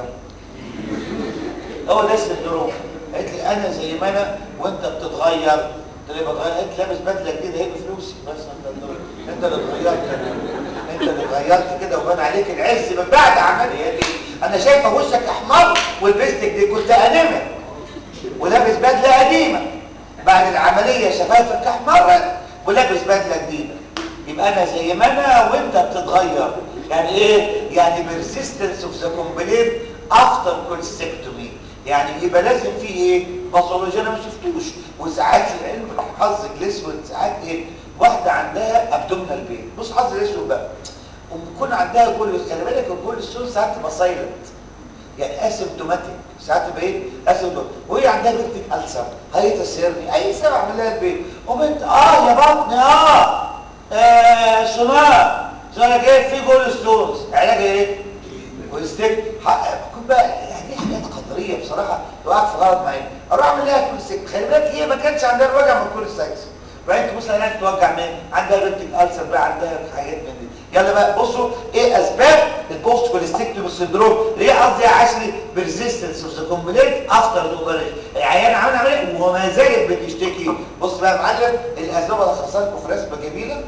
هو ده السندروم قالت لي انا زي ما انا وانت بتتغير قلت لها بتغير قالت لابس بدله جديده هي بفلوسي بس انت انت اللي اتغيرت انت اللي اتغيرت كده وبان عليك العز من بعد عملياتي انا شايفه وشك احمر ولبستك دي كنت انمر ولابس بدله قديمه بعد العمليه شفايفك احمرت ولابس بدله جديده يبقى انا زي ما انا وانت بتتغير يعني ايه يعني persistence of the complaint after cholecystectomy يعني يبقى لازم في ايه باثولوجي انا ما شفتوش وساعات العلم حظك الاسود ساعات ايه واحده عندها ابدومينال بين بص حظ الاسود بقى وبيكون عندها جول خلي بالك الجول السول ساعات تبقى سايلنت يعني اسيمتوماتيك ساعات تبقى ايه اسيمتوماتيك وهي عندها بنتك ألسر هيئه السيرني اي سبب اعمل لها البيت وبنت اه يا بطني اه, آه سماء سماء جاي في جول ستونز علاج ايه كوليستيك كنت بقى يعني دي حاجات قدريه بصراحه وقعت في غلط معايا اروح اعمل لها كوليستيك خلي بالك هي ما كانش عندها الوجع من الكوليستيكس وبعدين تبص عليها توجع مين عندها بنتك ألسر بقى عندها حاجات من دي يلا بقى بصوا ايه اسباب البوست كوليستيكتومي سيندروم ليه قصدي يا عشري بيرزيستنس اوف ذا كومبليت افتر ذا اوبريشن العيان عامل عمليه وما زالت بتشتكي بص بقى يا معلم الاسباب اللي هخصصها لكم في رسمه جميله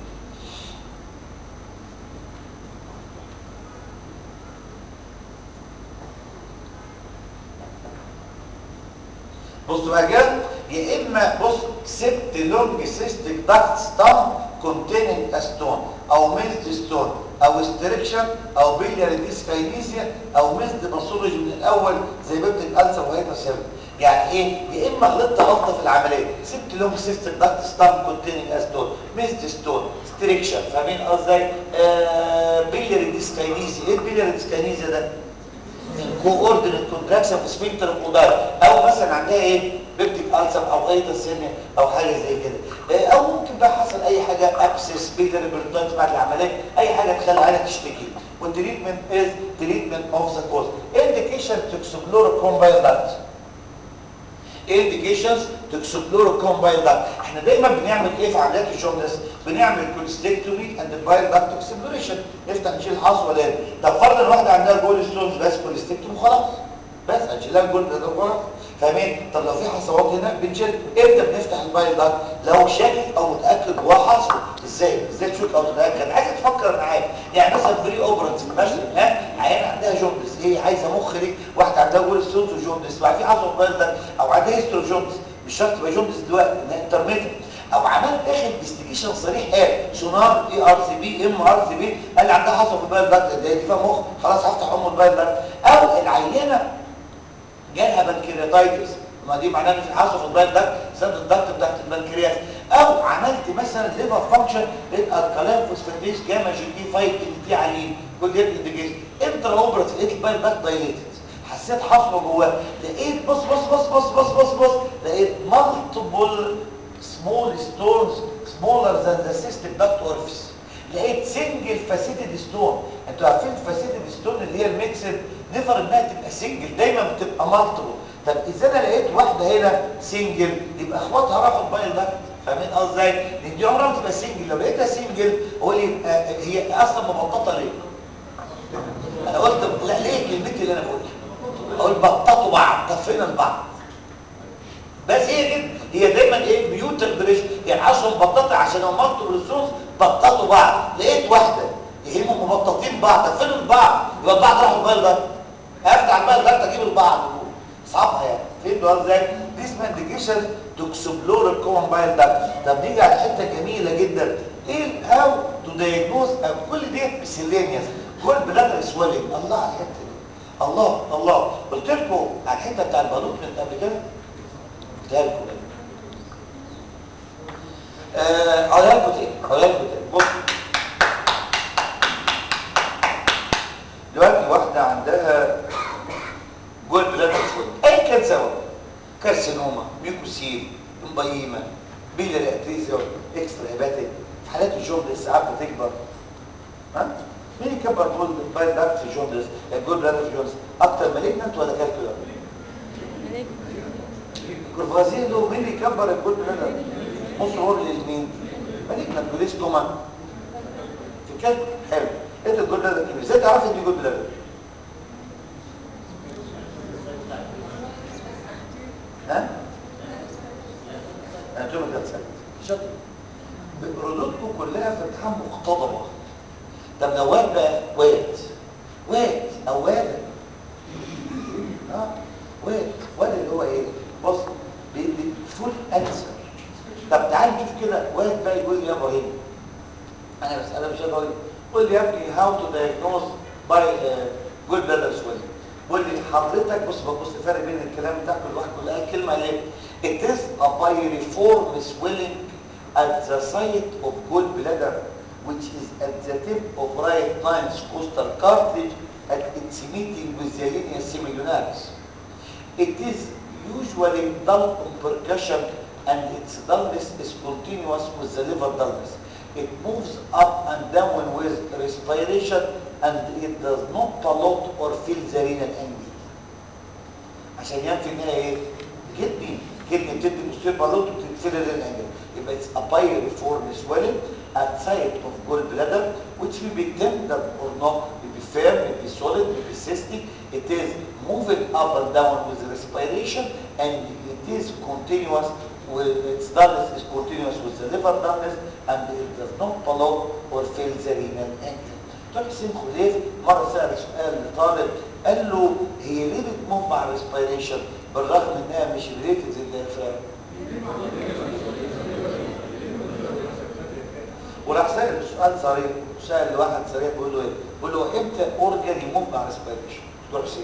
بص بقى كده يا اما بص سبت لونج سيستيك داكت ستام containing a stone او ميزد ستون او استريكشن او بيلياري ديسكاينيزيا او ميزد باثولوجي من الاول زي بنت الالسر وهي تسيرد يعني ايه يا اما غلطت غلطه في العمليه سبت لونج سيستيك داكت ستام containing a stone ميزد ستون استريكشن فاهمين قصدي آه بيلياري ديسكاينيزيا ايه البيلياري ديسكاينيزيا ده كوردينيت كونتراكشن في سفنكتر القدار او مثلا عندها ايه بيبتيك ألسر او ايتا سيرنيا او حاجه زي كده او ممكن بقى حصل اي حاجه ابسس بيلر بيرتونز بعد العمليه اي حاجه تخلي عينك تشتكي والتريتمنت از تريتمنت اوف ذا كوز انديكيشن تو اكسبلور كومبايل داكت انديكيشنز تو اكسبلور كومبايل داكت احنا دايما بنعمل ايه في عمليات الجوندس بنعمل كوليستيكتومي اند بايل داكت اكسبلوريشن نفتح نشيل حص ولا ايه طب فرضا واحده عندها جول ستونز بس كوليستيكتومي خلاص بس هنشيلها الجول ده خلاص فاهمين طب لو في حصوات هنا بنشيل امتى بنفتح البايل داكت لو شاكك او متاكد هو حصل ازاي ازاي تشوف او تتاكد عايز تفكر معايا يعني مثلا فري اوبرنس مثلا ها عيان عندها جوندس ايه عايزه مخ ليه واحده عندها جول ستونز وجوندس بعد في حصوه بايل داكت او عندها هيستوري جوندس مش شرط تبقى جوندس دلوقتي انها انترميتنت او عملت داخل انفستيجيشن صريح قال سونار اي ار سي بي ام ار سي بي قال لي عندها حصوه في البايل داكت ده دي فيها مخ خلاص هفتح ام البايل داكت او العيانه جالها بنكرياتايتس ما دي معناها ان في حصوه في البايل داكت سد الضغط بتاعت البنكرياس او عملت مثلا ليفر فانكشن للالكالين فوسفاتيز جاما جي دي 5 ان تي عاليين كل دي انديكيشن امتى اوبرت لقيت البايل داكت دايليتد حسيت حسيت حصوه جواه لقيت بص بص بص بص بص بص بص لقيت مالتيبل سمول ستونز سمولر ذان ذا سيستم داكت اورفيس لقيت سنجل فاسيتد ستون انتوا عارفين فاسيتد ستون اللي هي الميكسد نفر انها تبقى سنجل دايما بتبقى مالتيبل طب اذا انا لقيت واحده هنا سنجل يبقى اخواتها راحوا البايل داكت فاهمين قصدي ازاي؟ لان دي عمرها ما تبقى سنجل لو لقيتها سنجل هو اللي يبقى هي اصلا مبططه ليه؟ انا قلت لا ليه كلمتي اللي انا بقولها؟ اقول بططوا بعض طفينا البعض بس هي كده هي دايما ايه ميوتال بريش يعني عشان مبططه عشان هم مالتيبل السونس بططوا بعض لقيت واحده هم مبططين بعض طفينا البعض يبقى البعض راحوا البايل ده افتح البايل ده اجيب البعض صعبها يعني فهمتوا ازاي؟ دي اسمها انديكيشن تو اكسبلور الكومن بايل ده طب نيجي على حته جميله جدا ايه هاو تو دايجنوز كل ديت مسلينيوس كل بلاد سويلنج الله على الحته دي الله الله قلت لكم على الحته بتاع البالوت من قبل كده قلتها لكم اه اقولها لكم تاني اقولها لكم تاني بص دلوقتي واحده عندها جول بلاد سويلنج اي كان سبب كارسينوما ميوكوسيل امبيما بيلر اتريزيا اكسترا هيباتيك في حالات الجوندس ساعات بتكبر ها مين يكبر جول بايل داكت في جوندس الجول بلاد في جوندس اكتر مالجنت ولا كالكولر كورفازيلو مين يكبر الجول بلاد نص هو للمين مالجنت جوليستوما في كالكولر حلو ايه الجول بلاد كبير ازاي تعرف ان دي جول بلاد ها انتوا ده شاطر ردودكم كلها في امتحان مقتضبه طب لو واد بقى واد واد او واد اه واد واد اللي هو ايه بص فول انسر طب تعال نشوف كده واد بقى يقول لي يا ابراهيم انا بساله مش هقول قول لي يا ابني هاو تو دايجنوز باي جود بلادر سويلنج قول لي حضرتك بص بص الفرق بين الكلام بتاع كل واحد كل قال كلمه ليه it is a pyriform swelling at the site of gallbladder which is at the tip of right ninth costal cartilage at its meeting with the linea semilunaris it is usually dull on percussion and its dullness is continuous with the liver dullness it moves up and down with respiration and it does not pollute or fill the renal angle عشان ينفي انها ايه كدني كدني بتدي مستوى بالوت وبتتفل الرينال انجل يبقى it's a pyriform swelling at site of gallbladder which may be tender or not may be firm may be solid may be cystic it is moving up and down with respiration and it is continuous with its dullness is continuous with the liver dullness and it does not pollute or fill the renal angle دكتور حسين خليف مره سال سؤال لطالب قال له هي ليه بتموف مع الريسبيريشن بالرغم انها مش ريليتد للديافرام وراح سال سؤال صريح سال لواحد صريح بيقول له ايه بيقول له امتى اورجن يموف مع الريسبيريشن دكتور حسين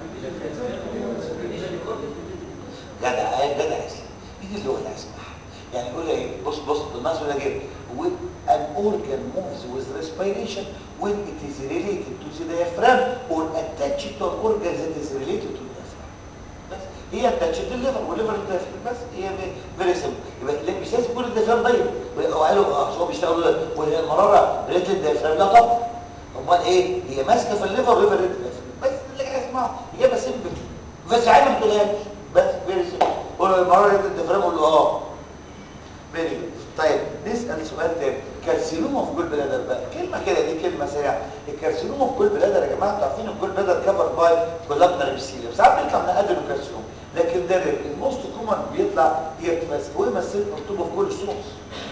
جدع ايه جدع اسلام دي اللغه اللي هسمعها يعني يقول ايه بص بص بالمناسبه ده كده an organ moves with respiration when it is related to the diaphragm or attached to an organ that is related to the diaphragm بس هي attached to الليفر والليفر للdiaphragm بس هي very simple يبقى اللي مش لازم يكون الديافرام ضيق وقالوا هو بيشتغلوا والمراره ريت الديافرام لا طبعا امال ايه هي ماسكه في الليفر والليفر ريت الديافرام بس اللي عايز اسمعه اجابه سيمبل بس عينه ما تقولهاش بس فيري سيمبل قول المراره ريت الديافرام قول له اه فيري جود طيب نسال سؤال تاني كارسينوما في جول بلادر بقى كلمه كده دي كلمه سريعه الكارسينوما في جول بلادر يا جماعه انتوا عارفين الجول بلادر كفر باي كولابنر ابسيليوم ساعات بيطلع من ادينوكارسينوما لكن ده الموست كومن بيطلع هي ترانسكويما سيل مرتبطه في كل السورس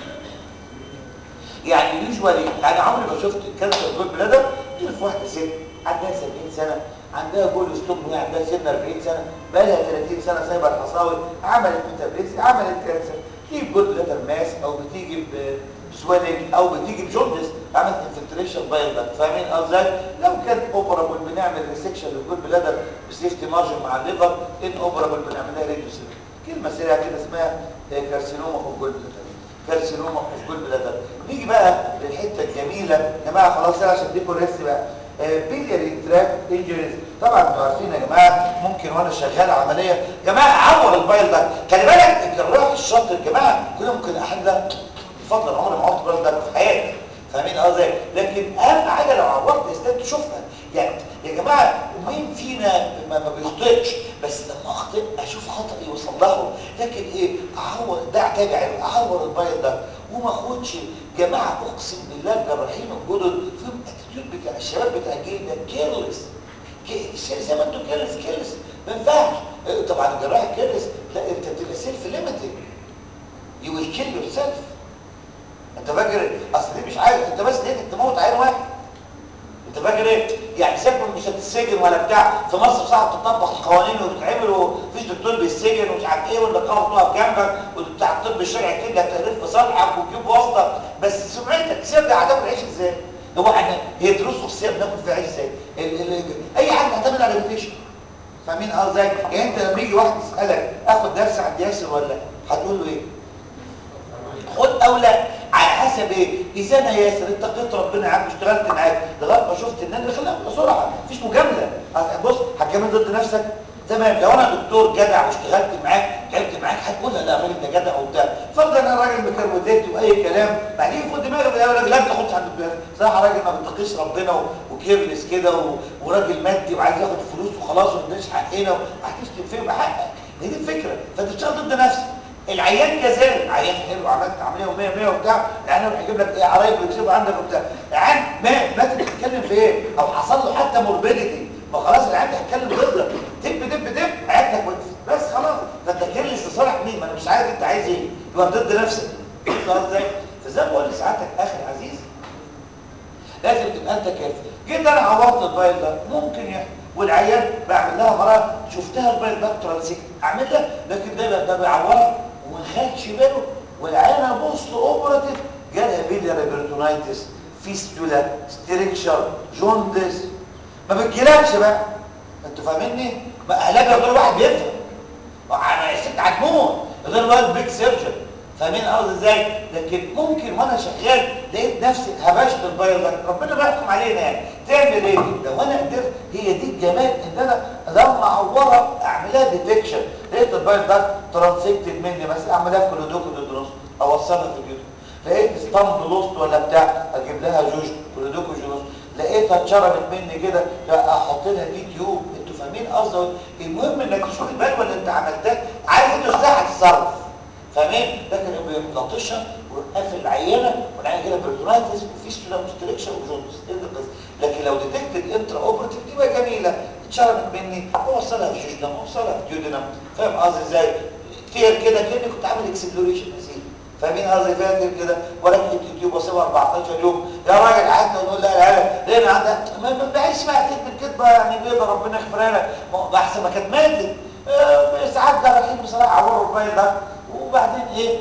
يعني يوجوالي انا عمري ما شفت كانسر جول بلادر غير في واحده ست عندها 70 سنه عندها جول ستوم وهي عندها سن 40 سنه بقى لها 30 سنه سايبه الحصاوي عملت ميتابليزم عملت كانسر تيجي بجود بلادر ماس او بتيجي بسويلنج او بتيجي بجوندس عملت انفلتريشن بايل داكت فاهمين ازاي لو كان اوبرابل بنعمل ريسكشن للجود بلادر بسيفتي مارجن مع الليفر ان اوبرابل بنعمل لها ريديوس كلمه سريعه كده اسمها كارسينوما اوف جود بلادر كارسينوما اوف جود بلادر نيجي بقى للحته الجميله يا جماعه خلاص عشان اديكم ريست بقى بيلياري تراك انجريز طبعا انتوا عارفين يا جماعه ممكن وانا شغال عمليه يا جماعه اعور البايل ده خلي بالك الجراح الشاطر يا جماعه كل ممكن احد ده بفضل عمري ما عورت البايل ده في حياتي فاهمين قصدي لكن اهم حاجه لو عورت استاذ تشوفها يعني يا جماعه مين فينا ما, ما بيخطئش بس لما اخطئ اشوف خطئي واصلحه لكن ايه اعور ده اعتبر يعني اعور البايل ده وما اخدش جماعه اقسم بالله الجراحين الجدد فيهم اتيتيود بتاع الشباب بتاع الجيل ده كيرلس زي ما انتوا كيرلس كيرلس ما ينفعش طبعا الجراح الكيرلس لا انت بتبقى سيلف ليميتد يو ويل كيل يور سيلف انت فاكر اصل دي مش عايز انت بس لقيتك تموت عين واحد انت فاكر ايه يعني سيبك مش هتتسجن ولا بتاع في مصر صعب تطبق القوانين وتتعمل ومفيش دكتور بيتسجن ومش عارف ايه والنقابه تقف جنبك وبتاع الطب الشرعي كده تهريف في صالحك وتجيب واسطه بس سمعتك سيب دي هتاكل عيش ازاي هو احنا هي دروس خصوصيه بناكل فيها عيش ازاي ال- ال- اي حد معتمد على الريبيتيشن فاهمين قصدي يعني انت لما يجي واحد يسالك اخد درس عند ياسر ولا هتقول له ايه خد او لا على حسب ايه اذا انا ياسر اتقيت ربنا يا عم اشتغلت معاك لغايه ما شفت ان انا خلينا بسرعه مفيش مجامله بص هتجامل ضد نفسك تمام لو انا دكتور جدع واشتغلت معاك تعبت معاك هتقول لا الراجل ده جدع وبتاع فرضا انا راجل مكروتات واي كلام بعدين فوق دماغي يا راجل لا ما تاخدش عند الدكتور صراحه راجل ما بيتقيش ربنا و- وكيرلس كده و- وراجل مادي وعايز ياخد فلوس وخلاص وما ادانيش حقنا هتشتم فيه بحقك هي دي الفكره فانت بتشتغل ضد نفسك العيان كذلك عيان حلو عملت عمليه و100 100 وبتاع العيان هيجيب لك ايه عرايب ويكسبوا عندك وبتاع العيان مات مات بتتكلم في ايه او حصل له حتى موربيديتي ما خلاص العيان هيتكلم ضدك دب دب دب عيادتك وقفت بس خلاص فانت كيرلس لصالح مين ما انا مش عارف انت عايز ايه تبقى ضد نفسك فاهم ازاي فزي ما بقول لسعادتك اخي العزيز لازم تبقى انت كافي جيت انا عورت البايل ده ممكن يحصل والعيان بعمل لها مرة شفتها البايل ده ترانسيكت اعمل لها لكن ده ده بيعورها وما خدش باله والعيانه بوست اوبراتيف جالها بيلياري بيرتونايتس فيستولا ستريكشر جوندس ما بتجيلكش بقى انتوا فاهميني؟ ما علاجها غير واحد بيفهم انا الست هتموت غير واحد بيج سيرجن فاهمين قصدي ازاي لكن ممكن وانا شغال لقيت نفسي هبشت البايل ده ربنا بيحكم علينا يعني تعمل ايه لو انا قدرت هي دي الجمال ان انا لما اعورها اعملها ديتكشن لقيت البايل ده ترانسكتد مني مثلا اعملها في كلودوكودونوس اوصلها في الجدر لقيت ستامب لوست ولا بتاع اجيب لها جوج كلودوكودونوس لقيتها اتشربت مني كده لا احط لها دي تيوب انتوا فاهمين قصدي المهم انك تشوف البلوه اللي انت عملتها عارف انت ازاي هتتصرف فاهمين لكن يبقى ملطشها وقافل العينه والعينه كده بريتونايتس وفيستولا وستريكشن وجوندس ايه القصه لكن لو ديتكتد انترا اوبرتيف دي بقى جميله اتشربت مني اوصلها في جوجنم اوصلها في جيودنم فاهم قصدي ازاي كتير كده كاني كنت عامل اكسبلوريشن يا سيدي فاهمين قصدي فاكر كده وركب اليوتيوب واسيبها 14 يوم يا راجل قعدنا نقول لا لا ليه انا عندها ما ما بعيش بقى تكتب كدبه يعني بيضه ربنا يغفرها لك ما هو احسن ما كانت ماتت آه، ساعات جراحين بصراحه عوروا الراجل ده وبعدين ايه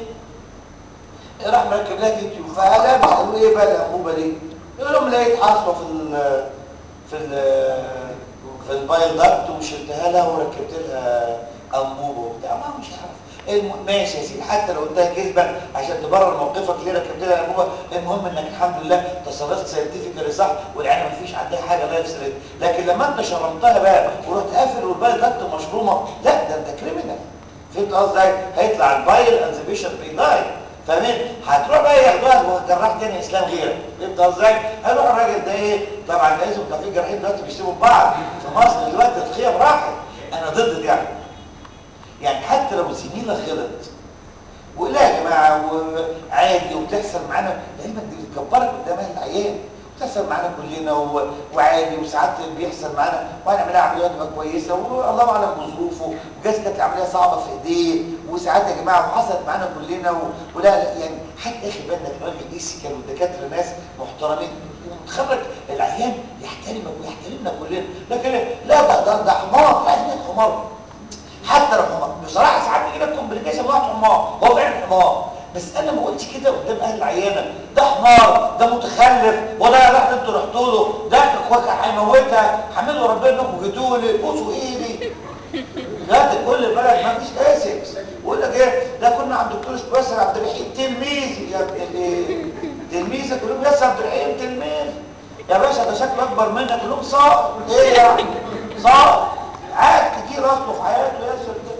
راح مركب لها يوتيوب فقال قالوا ايه بقى الانبوبه دي يقول لهم لقيت حاصله في ال في ال في البايل داكت وشلتها لها وركبت لها انبوبه وبتاع ما مش عارف الم... ماشي يا سيدي حتى لو قلتها كذبا عشان تبرر موقفك ليه ركبت لها انبوبه المهم انك الحمد لله تصرفت ساينتفكالي صح والعيال ما فيش عندها حاجه لايف ثريت لكن لما انت شرمتها بقى ورحت قافل والبايل داكت مشرومه لا ده انت كريمنال فهمت قصدي هيطلع البايل اند ذا بيشنت بيداي فاهمين هتروح بقى ياخدوها جراح تاني اسلام غيرك فهمت قصدي هيروح الراجل ده ايه طبعا لازم كان في جراحين دلوقتي بيسيبوا بعض في مصر دلوقتي الخيام راحت انا ضد دي يعني يعني حتى لو زميله غلط ولا يا جماعه وعادي وبتحصل معانا دايما دي بتكبرك قدام العيان بتحصل معانا كلنا و... وعادي وساعات بيحصل معانا وهنعملها عمليه تبقى كويسه والله اعلم بظروفه وجاز كانت العمليه صعبه في ايديه وساعات يا جماعه وحصلت معانا كلنا و... ولا لا يعني حتى اخي بالك الراجل الايسيكال والدكاتره ناس محترمين ومتخرج العيان يحترمك ويحترمنا كلنا لكن لا ده ده, ده حمار لازم حمار حتى لو حمار بصراحه ساعات بيجي لك كومبليكيشن واحد حمار هو فعلا حمار بس انا ما قلتش كده قدام اهل العيانه ده حمار ده متخلف وده راح انتوا رحتوا له ده كوكا هيموتها حمدوا ربنا انكم جيتوا لي بوسوا ايدي لا ده كل بلد ما فيش اسكس بقول لك ايه ده كنا عند الدكتور باسل عبد الرحيم تلميذي يا ابن الايه تلميذك كلهم ياسر عبد الرحيم تلميذ يا باشا ده شكله اكبر منك كلهم صاحب ايه يعني صار قعد كتير اصله في حياته ياسر ده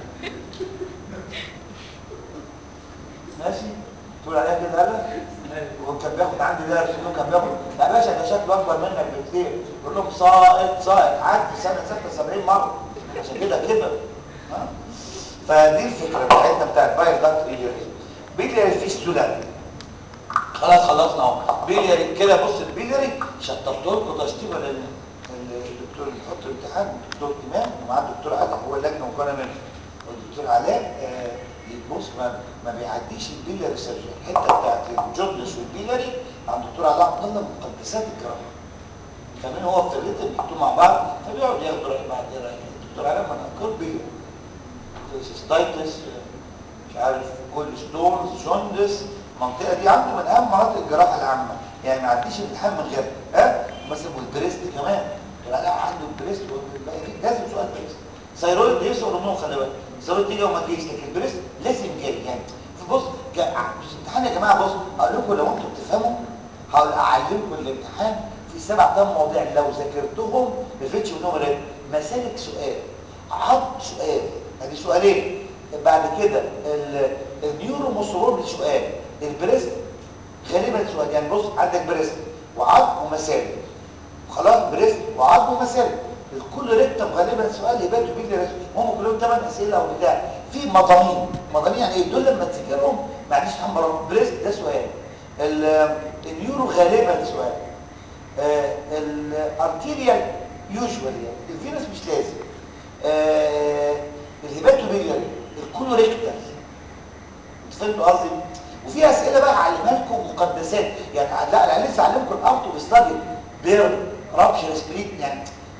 ماشي تقول عليها كده هلا وكان بياخد عندي درس يقول كان بياخد يا باشا ده شكله اكبر منك بكتير يقول لهم ساقط ساقط عدى سنه 76 مره عشان كده كبر ها فدي الفكره بتاعتنا بتاعت بايل دكت ايلياري بيلياري فيستولا خلاص خلصنا اهو بيلياري كده بص البيلياري شطبت لكم تشطيب لل الدكتور اللي بيحط الامتحان الدكتور امام ومعاه الدكتور علاء هو اللجنه مكونه منه والدكتور علاء آه بص ما, ما بيعديش البيلياري سيرجري الحته بتاعت الجوندس والبيلياري عند الدكتور علاء عبد الله مقدسات الجراحه كمان هو في الريتم بيحطوه مع بعض فبيقعد ياخد راي بعد راي الدكتور علاء من افكار بيلياري سيستايتس مش عارف كل ستونز جوندس المنطقه دي عنده من اهم مناطق الجراحه العامه يعني ما عديش الامتحان من غيرها ها مثلا والبريست كمان لا لا عنده البريست لازم سؤال بريست ثيرويد بيسوق هرمون خلي بالك ثيرويد تيجي وما تجيش لكن البريست لازم جاي يعني فبص مش امتحان يا جماعه بص اقول لكم لو انتم بتفهموا هقول اعلمكم الامتحان في سبع ثمان مواضيع لو ذاكرتهم ما فيتش منهم رد مسالك سؤال عض سؤال ادي سؤالين بعد كده النيورو موسورول سؤال البريست غالبا سؤال يعني بص عندك بريست وعض ومسالك خلاص بريست وعض ومسالك الكل ريكتم غالبا سؤال يبان بيجي رسم هم كلهم ثمان اسئله او بتاع في مضامين مضامين يعني ايه دول لما تذاكرهم معلش هم بريست ده سؤال النيورو غالبا سؤال آه الارتيريال يوجوالي يعني الفينس مش لازم آه الهيباتوبيلياري الكولوريكتال فهمتوا قصدي وفي اسئله بقى هعلمها لكم مقدسات يعني لا انا لسه علمكم الاوتو بستادي بير رابشر سبريت يعني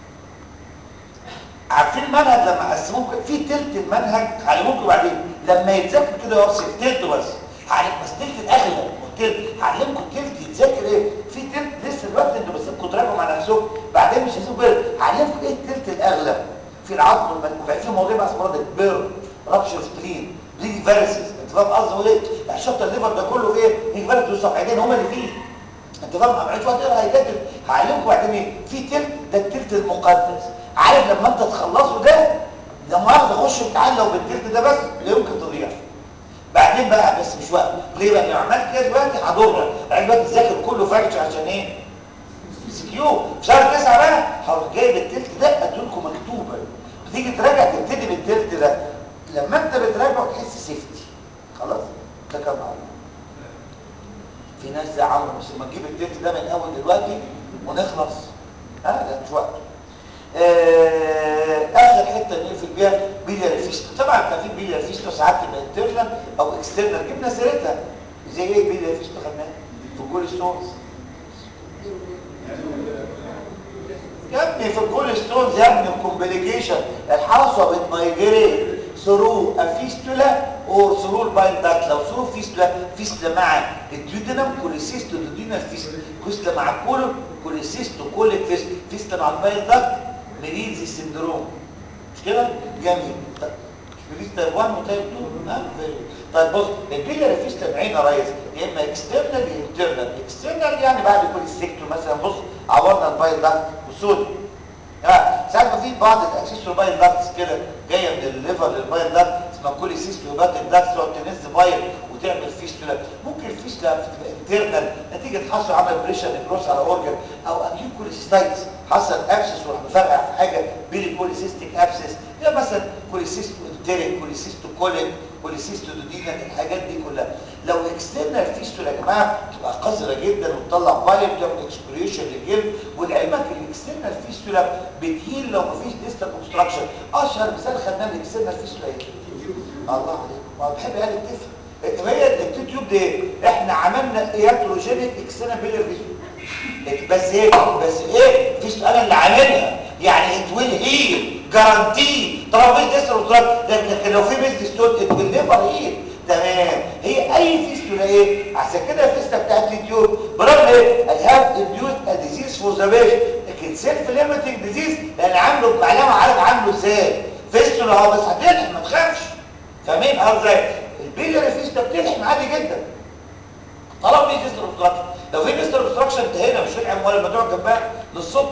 عارفين المنهج لما قسموه في تلت المنهج هعلمكم بعدين لما يتذاكر كده يوصل تلت بس هعلم بس تلت الاغلب والتلت هعلمكم تلت يتذاكر ايه في تلت لسه دلوقتي انتوا بسيبكم تراجعوا مع نفسكم بعدين مش هسيبكم بير هعلمكم ايه التلت الاغلب في العظم والمنكوفات في مواضيع بقى اسمها بير رابشر سبرين بليدي فيرسز انت فاهم قصدي ايه يعني شط الليفر ده كله في ايه هيك فيرس والصفحتين هما اللي فيه انت فاهم عملت وقت اقرا هيكاتب هعلمكم بعدين ايه في تلت ده التلت المقدس عارف لما انت تخلصه ده ده مؤاخذه خش امتحان لو بالتلت ده بس لا يمكن تضيع بعدين بقى بس مش وقت ليه بقى لو عملت كده دلوقتي هضرك عايز بقى تذاكر كله فاكتش عشان ايه سكيو في شهر 9 بقى هروح جايب التلت ده ادولكم مكتوبه بتيجي تراجع تبتدي بالتلت ده لما انت بتراجعه تحس سيفتي خلاص ده كان معلوم في ناس زي عمرو بس ما تجيب التلت ده من اول دلوقتي ونخلص ها ده مش وقت آه اخر حته نقفل بيها بيليار فيستو طبعا كان في بيليار فيستو ساعات تبقى انترنال او اكسترنال جبنا سيرتها زي ايه بيليار فيستو خدناها في الجول ستونز يا ابني في الجول ستونز يا ابني الكومبليكيشن الحصوه بتمايجريت ثرو افيستولا اور ثرو الباين داكت لو ثرو فيستولا فيستولا مع الديودينم كوليسيستو ديودينال فيستولا فيستولا مع كولو كوليسيستو كوليك فيستولا فيستولا مع الباين داكت ميليزي سندروم مش كده جميل طيب ميليزي تايب 1 وتايب 2 ها طيب بص البيلياري فيستولا بعين يا ريس يا اما اكسترنال يا انترنال اكسترنال يعني بعد كوليسيكتو مثلا بص عورنا الباين داكت وسود ساعات ما في بعض الاكسسوار باين داكتس كده جايه من الليفر للباين داكت اسمها كوليسيستو هيباتيك داكتس تقعد تنز باين وتعمل فيستولا ممكن الفيستولا تبقى انترنال نتيجه حصل عمل بريشر نكروس على اورجن او اكيوت كوليسيستايتس حصل ابسس وراح مفرقع في حاجه بيلي كوليسيستيك ابسس ده مثلا كوليسيستو انتريك كوليسيستو كوليك كوليسيستو دودينال الحاجات دي كلها لو اكسترنال فيستولا يا جماعه تبقى قذره جدا وتطلع باين وتعمل اكسبريشن للجلد ولعلمك الاكسترنال فيستولا بتهيل لو مفيش ديستال اوبستراكشن اشهر مثال خدناه الاكسترنال فيستولا ايه الله عليك ما بحب قال تفهم هي التيوب دي ايه احنا عملنا اياتروجينيك اكسترنال بيلر فيستولا بس ايه بس ايه فيستولا انا اللي عاملها يعني ات ويل هيل جارانتي طالما مفيش ديستال اوبستراكشن لكن لو في بيز ستون ات ويل نيفر هيل تمام هي اي فيستولا ايه عشان كده الفيستولا بتاعت التيوب برغم ايه اي هاف induced a disease for the patient لكن سيلف ليميتنج ديزيز لان عامله معلمه عارف عامله ازاي فيستولا اه بس هتلحم ما تخافش فاهمين ازاي البيلياري فيستولا بتلحم عادي جدا طالما في ديستال اوبستراكشن لو في ديستال اوبستراكشن انتهينا مش هنعمل ولا ما تقعد جنبها للصبح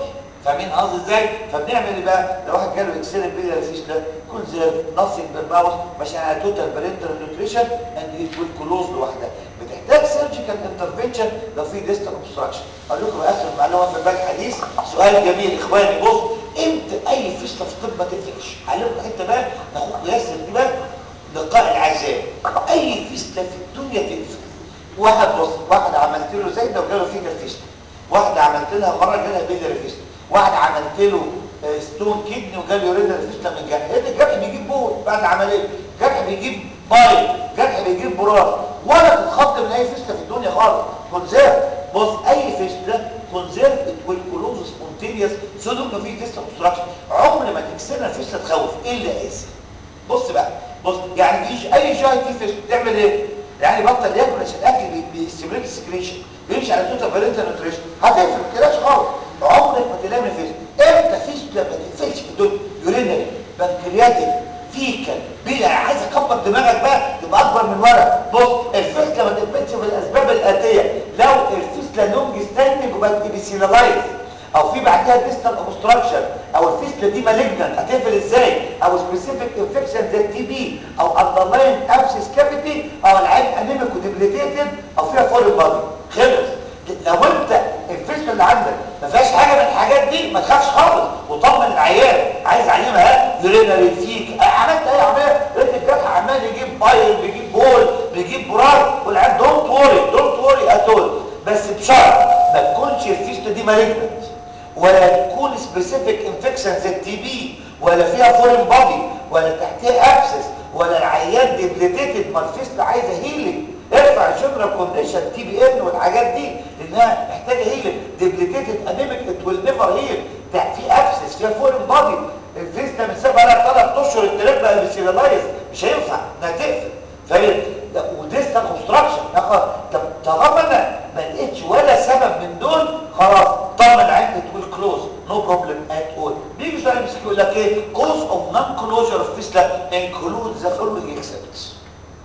فاهمين قصدي ازاي فبنعمل ايه بقى لو واحد جاله اكسيل بيليا فيستلا كونزيرف نصب بالماوس ماشي على توتال بارنتال نيوتريشن اند ات ويل كلوز لوحدها بتحتاج سيرجيكال انترفنشن لو في ديستال اوبستراكشن اقول لكم اخر معلومه في البال الحديث سؤال جميل اخواني بص امتى اي فيستلا في الطب ما تقفلش علمكم حته بقى ناخد ياسر دي بقى لقاء العذاب اي فيستلا في الدنيا تقفل واحد بص واحد عملت له زي لو جاله فيجر فيستلا واحده عملت لها مره جالها بيليا فيستلا واحد عملت له ستون كدني وجاله يورينال فيستلا من الجرح ايه الجرح بيجيب بول بعد العمليه جرح بيجيب بايل جرح بيجيب براز ولا تتخض من اي فيستلا في الدنيا خالص كونزيرف بص اي فيستلا كونزيرف والكلوز سبونتينيوس سودو ما فيش فيستلا اوبستراكشن عمر ما تكسرنا فيستلا تخوف الا اسم بص بقى بص يعني فيش اي جاي في فيستلا تعمل ايه يعني بطل ياكل عشان الاكل بيستمريت السكريشن بيمشي على توتال فالنتال نوتريشن هتقفل ما تقلقش خالص عمرك ما تلاقي فيستلا امتى فيستلا ما تقفلش في الدنيا يورينري بنكرياتيك فيكال بيلا عايز اكبر دماغك بقى تبقى اكبر من ورا بص الفيستلا ما تقفلش في الاسباب الاتيه لو الفيستلا لونج ستاندنج وبقت ابيسيلالايز او في بعدها ديستال اوبستراكشن او الفيستلا دي مالجنت هتقفل ازاي او سبيسيفيك انفكشن زي التي بي او اندرلاين ابسيس كافيتي او العين انيميك وديبليتيتد او فيها فورين بادي خلص لو انت الفيستلا اللي عندك ما فيهاش حاجه من الحاجات دي ما تخافش خالص وطمن العيان عايز عينها يورينري فيك عملت اي عمليه لقيت الجرح عمال يجيب بايل بيجيب بول بيجيب براز والعيان دونت وري دونت وري اتول بس بشرط ما تكونش الفيستلا دي مالجنت ولا تكون سبيسيفيك انفكشن زي التي بي ولا فيها فورين بادي ولا تحتها ابسس ولا العيان ديبليتيتد ما الفيستلا عايزه هيلينج ارفع الجنرال كونديشن تي بي ان والحاجات دي لانها محتاجه هيلينج ديبليتيتد انيميك ات ويل نيفر هيل في ابسس فيها فورين بادي الفيستلا بتسيبها لها ثلاث اشهر التراب بقى بيسيلالايز مش هينفع انها تقفل فاهم وديستال اوبستراكشن طب طالما انا ما لقيتش ولا سبب من دول خلاص طالما العين تقول كلوز نو بروبلم ات اول بيجي سؤال يمسك يقول لك ايه كوز اوف نون كلوجر اوف فيستلا انكلود ذا فولوينج اكسبتس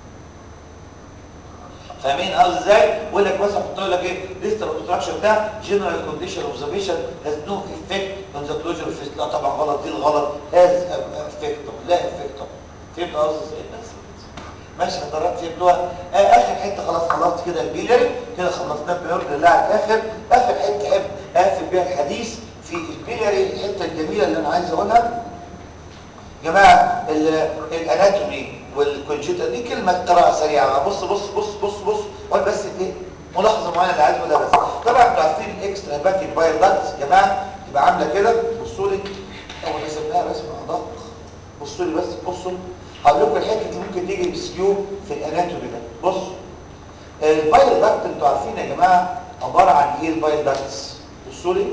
فاهمين قصدي ازاي يقول لك مثلا حط لك ايه ديستال اوبستراكشن ده جنرال كونديشن اوبزرفيشن هاز نو افكت اون ذا كلوجر اوف فيستلا طبعا غلط دي الغلط هاز افكت لا افكت فهمت قصدي ازاي بس ماشي حضرات فهمتوها آه اخر حته خلاص خلصت كده البيلري كده خلصناه بنرد لله على الاخر اخر حته احب اقفل بيها الحديث في البيلري الحته الجميله اللي انا عايز اقولها يا جماعه الاناتومي والكونجيتا دي كلمه قراءه سريعه بص بص بص بص بص قول بس ايه ملاحظه معينه اللي عايز اقولها بس طبعا انتوا عارفين الاكسترا هيباتيك بايل داكتس يا جماعه تبقى عامله كده بصوا لي او رسمناها رسمه ادق بصوا لي بس بصوا هقول لكم الحته دي ممكن تيجي بسكيو في الاناتومي ده بص البايل داكت انتوا عارفين يا جماعه عباره عن ايه البايل داكتس بصوا لي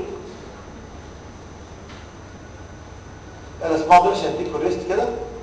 انا اسمعوا دول عشان اديكم ريست كده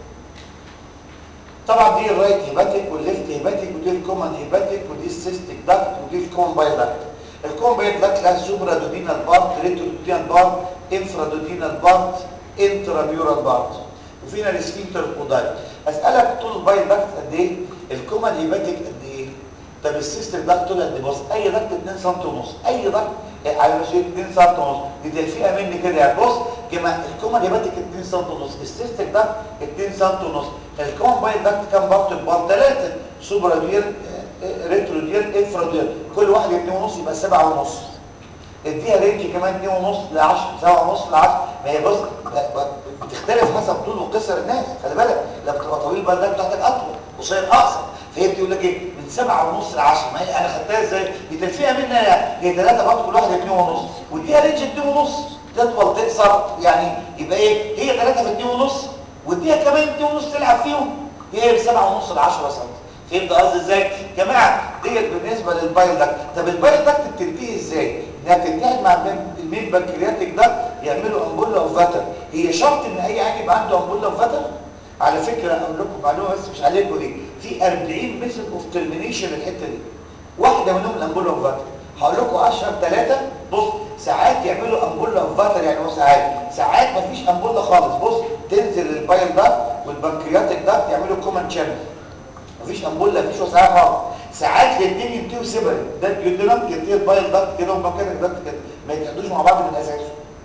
طبعا دي الرايت هيباتيك والليفت هيباتيك ودي الكومن هيباتيك ودي السيستيك داكت ودي الكومن بايل داكت الكومن بايل داكت لها سوبرا دودينال بارت ريترودودينال بارت انفرا دودينال بارت انتراميورال بارت وفينا السفينكتر كوداي اسالك طول البايل داكت قد ايه الكومن هيباتيك قد ايه طب السيستم داكت طول قد ايه بص اي داكت 2 سم ونص اي داكت على ماشي 2 سم ونص دي تلفيقه مني كده يعني بص جماعه الكومن هيباتيك 2 سم ونص السيستم داكت 2 سم ونص الكومن بايل داكت كام بارت بار 3 سوبرا دير ريترو دير انفرا دير كل واحد 2 ونص يبقى 7 ونص اديها رينج كمان 2 ونص ل 10 7 ونص ل 10 ما هي بص بتختلف حسب طول وقصر الناس خلي بالك لما تبقى طويل بقى ده بتاعتك اطول قصير اقصر فهي بتقول لك ايه من 7 ونص ل 10 ما هي انا خدتها ازاي دي تلفيها منها هي 3 برضه كل واحد 2 ونص واديها رينج 2 ونص تطول تقصر يعني يبقى ايه هي 3 في 2 ونص واديها كمان 2 ونص تلعب فيهم هي من 7 ونص ل 10 سم فهمت قصدي ازاي يا جماعه ديت بالنسبه للبايل داكت طب البايل داكت بتنتهي ازاي انها بتتحد مع المين بنكرياتيك داكت يعملوا امبولا اوف فاتر هي شرط ان اي عيان يبقى عنده امبولا اوف فاتر على فكره اقول لكم معلومه بس مش عليكم دي في 40 ميثود اوف ترمينيشن الحته دي واحده منهم الامبولا اوف فاتر هقول لكم اشهر ثلاثه بص ساعات يعملوا امبولا اوف فاتر يعني هو ساعات ساعات مفيش امبولا خالص بص تنزل البايل داكت والبنكرياتيك داكت يعملوا كومن شانل مفيش امبولا مفيش وسعه خالص ساعات الاثنين ينتهوا سيبري ده الجدران ينتهي البايل داكت كده والبنكرياتيك داكت كده ما يتحدوش مع بعض من اساسه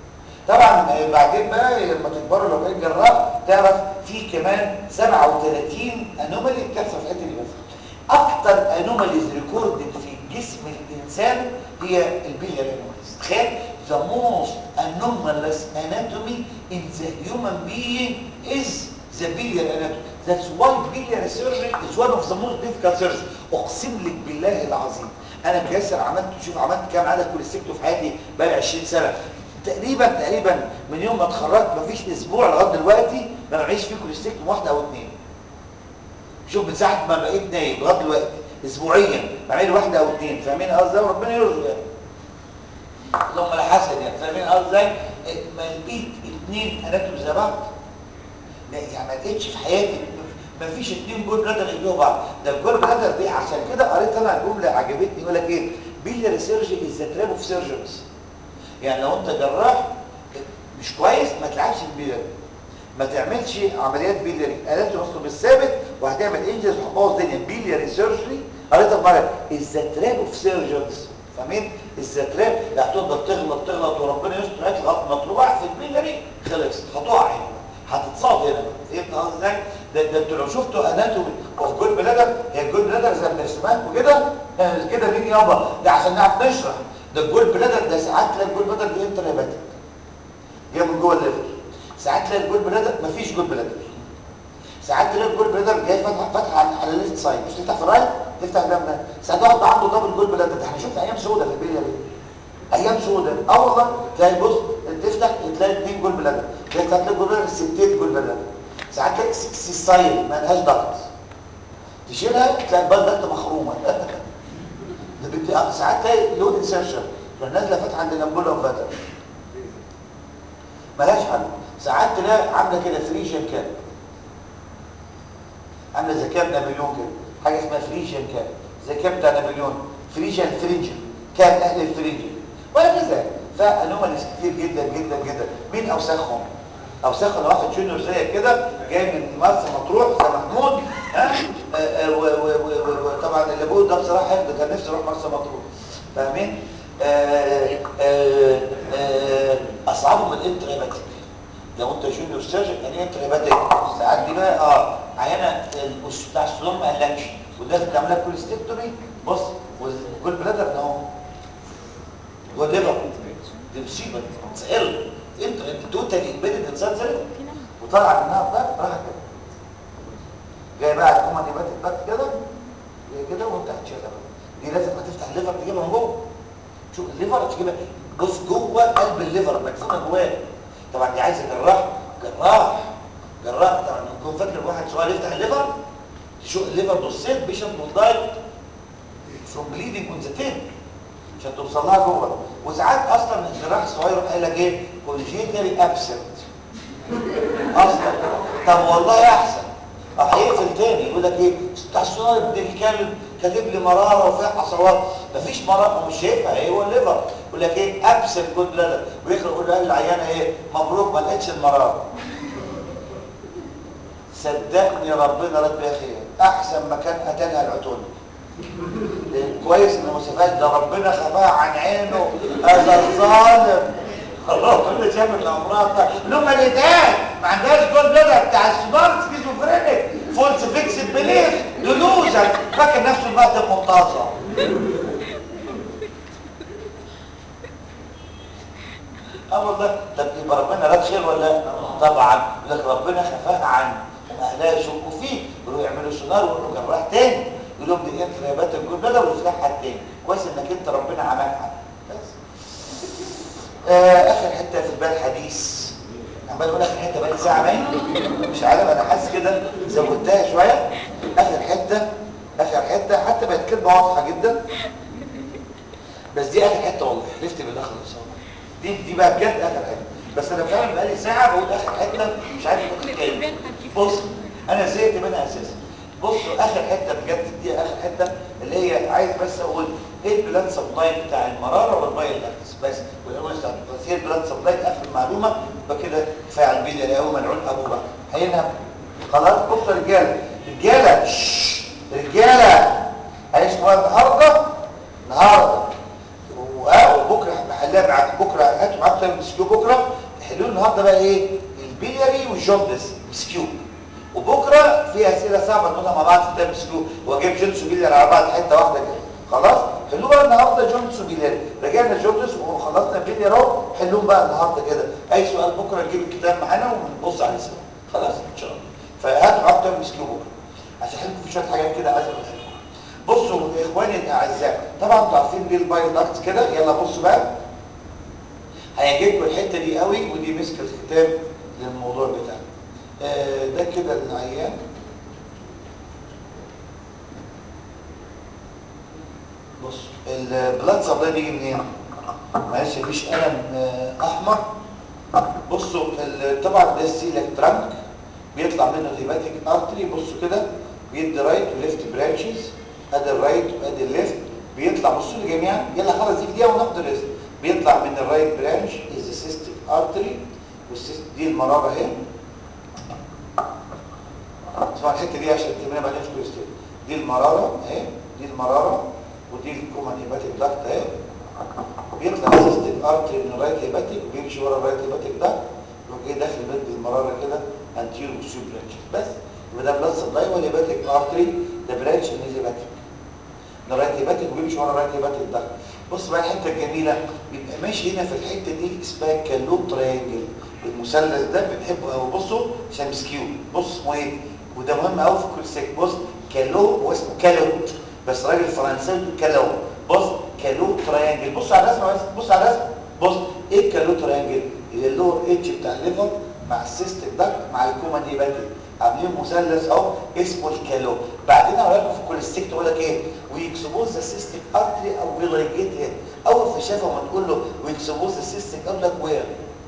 طبعا آه، بعدين بقى لما تكبروا لو بقيت جراح تعرف في كمان 37 انومالي بتحصل في الحته دي بس اكتر انوماليز ريكوردد في جسم الانسان هي البيليار انوماليز تخيل the most anomalous anatomy in the human being is the biliary anatomy that's why biliary surgery is one of the most difficult surgeries اقسم لك بالله العظيم انا كياسر عملت شوف عملت كام عدد كوليستيكتو في حياتي بقى 20 سنه تقريبا تقريبا من يوم ما اتخرجت مفيش اسبوع لغايه دلوقتي ما بعيش فيه كوليستيكتوم واحده او اثنين شوف من ساعه ما بقيت نايم لغايه دلوقتي اسبوعيا بعمل واحده او اثنين فاهمين قصدي ربنا يرزق يعني اللهم لا حسد يعني فاهمين قصدي ازاي ما لقيت اثنين اناتوم زي بعض لا يعني ما لقيتش في حياتي ما فيش اثنين جول بلادر يشبهوا بعض ده الجول بلادر دي عشان كده قريت انا جمله عجبتني يقول لك ايه بيلياري سيرجري از ذا تراب اوف سيرجنز يعني لو انت جراح مش كويس ما تلعبش البيلياري ما تعملش عمليات بيلياري الات اصله بالثابت وهتعمل انجز وهتبوظ الدنيا بيلياري سيرجري قريتها مره از ذا تراب اوف سيرجنز فاهمين الزتراب لا هتفضل تغلط تغلط وربنا يستر عليك لغايه ما تروح في البيلري خلص هتقع هنا هتتصاب هنا فهمت قصدي ازاي ده ده انتوا لو شفتوا اناتومي اوف جول بلادر هي الجول بلادر زي ما رسمها وكده كده مين يابا ده عشان نعرف نشرح ده الجول بلادر ده ساعات تلاقي الجول بلادر دي انترهيباتيك جايه من جوه الليفر ساعات تلاقي الجول بلادر مفيش جول بلادر ساعات تلاقي الجول بلادر جاي فاتحه فاتحه على على الليفت سايد مش تفتح في الرايت تفتح ده ده ساعات واحد عنده دبل جول بلادر ده احنا شفنا ايام سودة في البيئه دي ايام سودة اه والله تلاقي بص تفتح تلاقي اثنين جول بلادر تلاقي تلاقي جول بلادر ستين جول بلادر ساعات تلاقي سيستايل ما لهاش ضغط تشيلها تلاقي البال ضغط مخرومه ده بت- ساعات تلاقي لود انسرشن تروح نازله فاتحه عند الامبولا وفاتحه ملهاش حل ساعات تلاقي عامله كده فريجن كاب عامله زي كاب نابليون كده حاجه اسمها فريجن كاب زي كاب بتاع نابليون فريجن فريجن كاب اهل الفريجن وهكذا فانوماليز كتير جدا جدا جدا مين اوسخهم اوسخهم واحد جونيور زيك كده جاي من مرسى مطروح زي محمود ها آه، آه، و- و- و- و- وطبعا اللي بقول ده بصراحه حفظ كان نفسي اروح مرسى مطروح فاهمين آه، آه، آه، اصعبهم الانتريباتيك لو انت جونيور سيرجن يعني انت هيباتيك ساعات دي بقى اه عينه القش بتاع الصدور ما قالكش وداخل تعمل لك كوليستكتومي بص والجول بلادر اهو جوه الليفر دي مصيبه تسال انت انت توتال امبيدد انسان زي وطلع منها بقى راح كده جاي بقى الكوما دي باتت بات كده جاي كده وانت هتشيلها بقى دي لازم هتفتح الليفر تجيبها من جوه شوف الليفر تجيبها بص جوه قلب الليفر مكسومه جواه طبعا دي عايزه جراح جراح جراح طبعا نكون فاكر واحد صغير يفتح الليفر تشوف الليفر نصين بيشنت will die from bleeding on the tip عشان توصل لها جوه وساعات اصلا الجراح الصغير يروح قايل لك ايه congenital absent اصلا طب والله احسن راح هيقفل تاني يقول لك ايه بتاع الصغير ابن الكلب كاتب لي مراره وفيها حصوات مفيش مراره مش شايفها ايه هو الليفر يقول لك ايه ابسل جود بلادر ويخرج يقول له العيانه ايه مبروك ما لقيتش المراره صدقني ربنا رد بيها خير احسن مكان اتانا العتون كويس ان مسافات ده ربنا خفاها عن عينه هذا الظالم ربنا شاف الامراض ده لما الاتقال ما عندهاش جول بلادر بتاع السودان سكيزوفرينيك فولس فيكس بليف دلوزن فاكر نفسه المهدي المنتظم اه والله طب يبقى ربنا رد خير ولا لا؟ طبعا لك ربنا خفاها عنه واهلها يشكوا فيه يروحوا يعملوا سونار ويروحوا جراح تاني يقول لهم دي انتريبات الجول بلادر ويفتحها التاني كويس انك انت ربنا عملها بس آه اخر حته في البال حديث عمال اقول اخر حته بقالي ساعه باين مش عارف انا حاسس كده زودتها شويه اخر حته اخر حته حتى بقت كلمه واضحه جدا بس دي اخر حته والله حلفت بالله خلاص دي دي بقى بجد اخر حته بس انا فعلا بقالي ساعه بقول اخر حته مش عارف اقول ايه بص انا زهقت منها اساسا بصوا اخر حته بجد دي اخر حته اللي هي عايز بس اقول ايه البلاد سبلاي بتاع المراره والبايل اكس بس والاول بس هي البلاد سبلاي اخر المعلومه يبقى كده كفايه على الفيديو اللي هو ملعون ابوه بقى هينام خلاص بصوا يا رجاله رجاله شش. رجاله هيسمعوا النهارده النهارده و- وبكره هحلها معاك بكره هاتوا معاك تايم سكيو بكره النهارده بقى ايه البيلياري والجوندس مسكيو وبكره في اسئله صعبه نقولها مع بعض في التايم مسكيو هو جايب جونس وبيلياري على بعض حته واحده كده خلاص حلوه بقى النهارده جونس وبيلياري رجعنا جوندس وخلصنا بيلياري اهو حلوهم بقى النهارده كده اي سؤال بكره نجيب الكتاب معانا ونبص عليه سوا خلاص ان شاء الله فهاتوا معاكم تايم مسكيو بكره عشان احكي في شويه حاجات كده عايز اقولها لكم بصوا يا اخواني الاعزاء طبعا انتوا عارفين دي البايل داكت كده يلا بصوا بقى هيعجبكم الحته دي قوي ودي مسك الختام للموضوع بتاعنا آه ده كده العيان بص البلاد سبلاي بيجي منين معلش مفيش قلم آه احمر بصوا طبعا ده السيلك ترانك بيطلع منه الهيباتيك ارتري بصوا كده بيدي رايت وليفت برانشز ادي الرايت وادي الليفت بيطلع بصوا لي جميعا يلا خلاص دي دقيقه وناخد الريست بيطلع من الرايت برانش از سيستيك ارتري والسيست دي المراره اهي اسمعوا الحته دي عشان تبقى بعدين في كويستين دي المراره اهي دي المراره ودي الكومن هيباتيك داكت اهي بيطلع سيستيك ارتري من الرايت هيباتيك وبيمشي ورا الرايت هيباتيك داكت وجاي داخل مد المراره كده انتيرو وسيو برانش بس يبقى ده بلس سبلاي والهيباتيك ارتري ده برانش من الهيباتيك ده رايت هيباتيك وبيمشي ورا رايت هيباتيك ده بص بقى الحته الجميله بيبقى ماشي هنا في الحته دي اسمها كالوب تريانجل المثلث ده بنحبه قوي بصوا عشان مسكيو بص اسمه ايه وده مهم قوي في كل سيك بص كالو هو اسمه كالوت بس راجل فرنساوي كالو بص كالو تريانجل بص على الرسمه بس بص على الرسمه بص ايه الكالو تريانجل اللي اللور ايدج بتاع الليفر مع السيستم ده مع الكومان هيباتيك عاملين مثلث اهو اسمه الكالو بعدين هوريكم في كل ستيك تقول لك ايه ويكسبوز ذا سيستيك ارتري او ويلايجيت هيد اول في شافه ما تقول له ويكسبوز ذا سيستيك اقول لك وير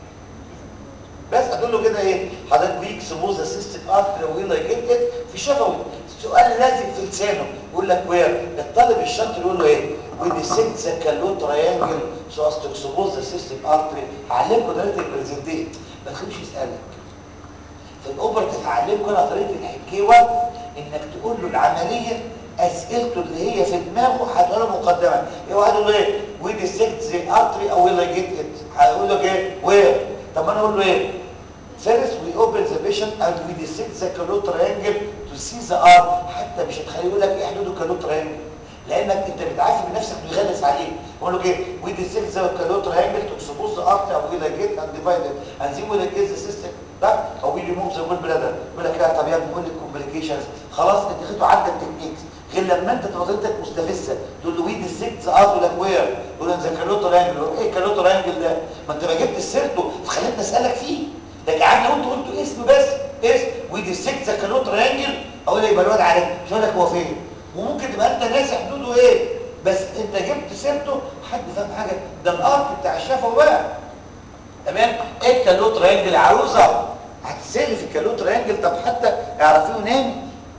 بس هتقول له كده ايه حضرتك ويكسبوز ذا سيستيك ارتري او ويلايجيت هيد في شفوي سؤال لازم في لسانه يقول لك وير الطالب الشاطر يقول له ايه وديسكت ذا كالو تريانجل سو اس تو اكسبوز ذا سيستيك ارتري هعلمكم طريقه البرزنتيشن ما تخليش يسالك في الاوبر تتعلمكم انا طريقه الحكيوه انك تقول له العمليه اسئلته اللي هي في دماغه هتقول له مقدمه ايه واحد يقول له ايه وي ديسكت ذا ارتري او ويل جيت ات هيقول لك ايه وير طب انا اقول له ايه First we open the patient and we dissect the calot triangle to see the arm حتى مش هتخليه يقول لك ايه حدود الكالوت triangle لانك انت بتعافي من نفسك انه يغلس عليك يقول لك ايه we dissect the calot triangle to expose the artery او ويل جيت and divide it and then we'll get the system ده او we remove the gall bladder يقول لك لا طب يا ابني قول لي الكومبليكيشنز خلاص انت خدته عندك تكنيكس غير لما انت نظرتك مستفزه تقول له وي ديسكت ذا ارت لك وير يقول له ذا كالوت رانجل ايه كالوت رانجل ده ما انت ما جبت سيرته فخليتني اسالك فيه ده كعاد لو انت قلت اسم بس اسم وي ديسكت ذا كالوت رانجل اقول لك يبقى الواد عارف مش هقول لك هو فين وممكن تبقى انت ناسي حدوده ايه بس انت جبت سيرته حد فاهم حاجه ده الارت بتاع الشفا بقى تمام ايه الكالوت رانجل عروسه هتسالي في الكالوت رانجل طب حتى اعرفيه ونامي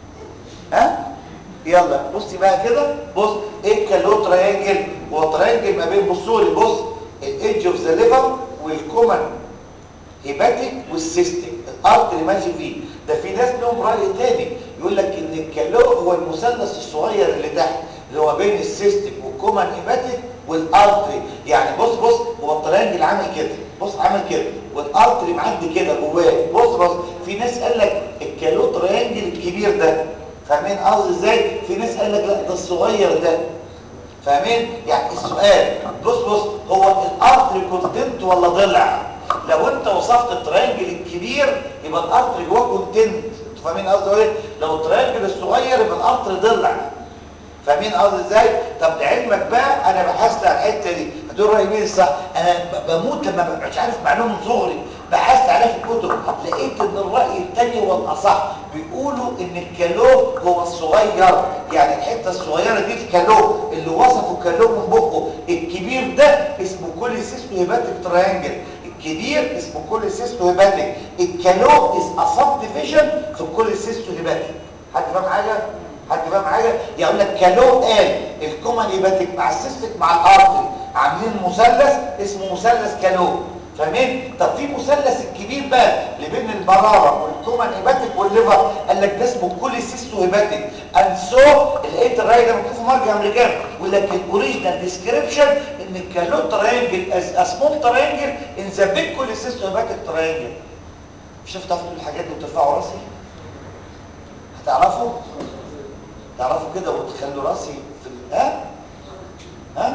ها يلا بصي بقى كده بص ايه الكالو تريانجل هو تريانجل ما بين بصوا لي بص الايدج اوف ذا ليفر والكومن هيباتيك والسيستيك الارض اللي ماشي فيه ده في ناس لهم راي تاني يقول لك ان الكالو هو المثلث الصغير اللي تحت اللي هو بين السيستيك والكومن هيباتيك والارتري يعني بص بص هو التريانجل عامل كده بص عامل كده والارتري معدي كده جواه بص بص في ناس قال لك الكالو تريانجل الكبير ده فاهمين قصدي ازاي في ناس قال لك لا ده الصغير ده فاهمين يعني السؤال بص بص هو الارتري كونتنت ولا ضلع لو انت وصفت التريانجل الكبير يبقى الارتري جواه كونتنت انتوا فاهمين قصدي ايه لو التريانجل الصغير يبقى الارتري ضلع فاهمين قصدي ازاي طب لعلمك بقى انا بحثت على الحته دي هتقول راي مين الصح انا بموت لما مش عارف معلومه من صغري بحثت عليها في الكتب لقيت ان الراي الثاني هو الاصح بيقولوا ان الكالو هو الصغير يعني الحته الصغيره دي الكالو اللي وصفوا الكالو من بقه الكبير ده اسمه كوليسيستو هيباتيك تريانجل الكبير اسمه كوليسيستو هيباتيك الكالو از اصاب ديفيجن في الكوليسيستو هيباتيك حد فاهم حاجه حد فاهم حاجه يقول لك كالو قال الكومن هيباتيك مع السيستيك مع الارتري عاملين مثلث اسمه مثلث كالو فاهمين طب في مثلث الكبير بقى اللي بين المراره والكومن هيباتيك والليفر قال لك ده اسمه كوليسيستو هيباتيك and so لقيت الراي ده مكتوب في مرجع امريكان يقول لك الاوريجينال ديسكريبشن ان الكالوت تراينجل از اسمول تراينجل ان ذا بيج كوليسيستو هيباتيك تراينجل مش هتعرفوا تقولوا الحاجات دي وترفعوا راسي هتعرفوا تعرفوا كده وتخلوا راسي في ال- ها ها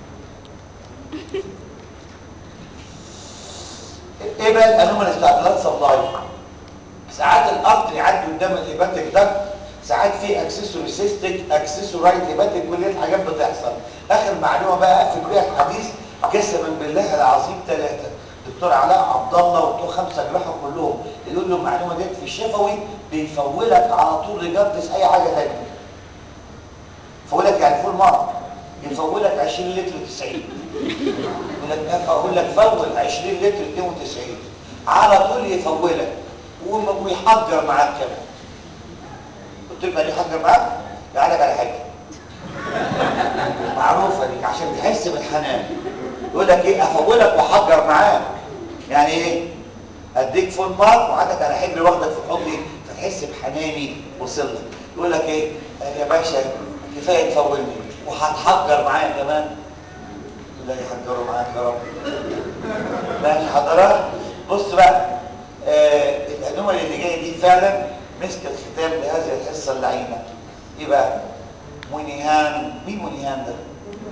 ايه بقى الانوماليز بتاع البلاد سبلاي ساعات الارتر يعدي قدام الهيباتيك ده ساعات في اكسسوري سيستيك اكسسورايت هيباتيك كل دي حاجات بتحصل اخر معلومه بقى اقفل بيها الحديث قسما بالله العظيم ثلاثه دكتور علاء عبد الله ودكتور خمسه جراحه كلهم يقول له المعلومه ديت في الشفوي بيفولك على طول ريجاردس اي حاجه ثانيه فولك يعني فول مارك يفولك 20 لتر 90 يقول لك اقول لك فول 20 لتر 92 على طول يفولك وم- ويحجر معاك كمان قلت له يعني يحجر معاك يقول لك على حاجه معروفه دي عشان تحس بالحنان يقول لك ايه افولك واحجر معاك يعني ايه اديك فول مارك وعندك على حجري واخدك في حضني فتحس بحناني وصل لك يقول لك ايه يا باشا كفايه تفولني وهتحجر معايا كمان لا يحجروا معاك يا رب ماشي حضرات بص بقى آه الانومالي اللي جايه دي فعلا مسك الختام لهذه الحصه اللعينه ايه بقى مونيهان مين مونيهان ده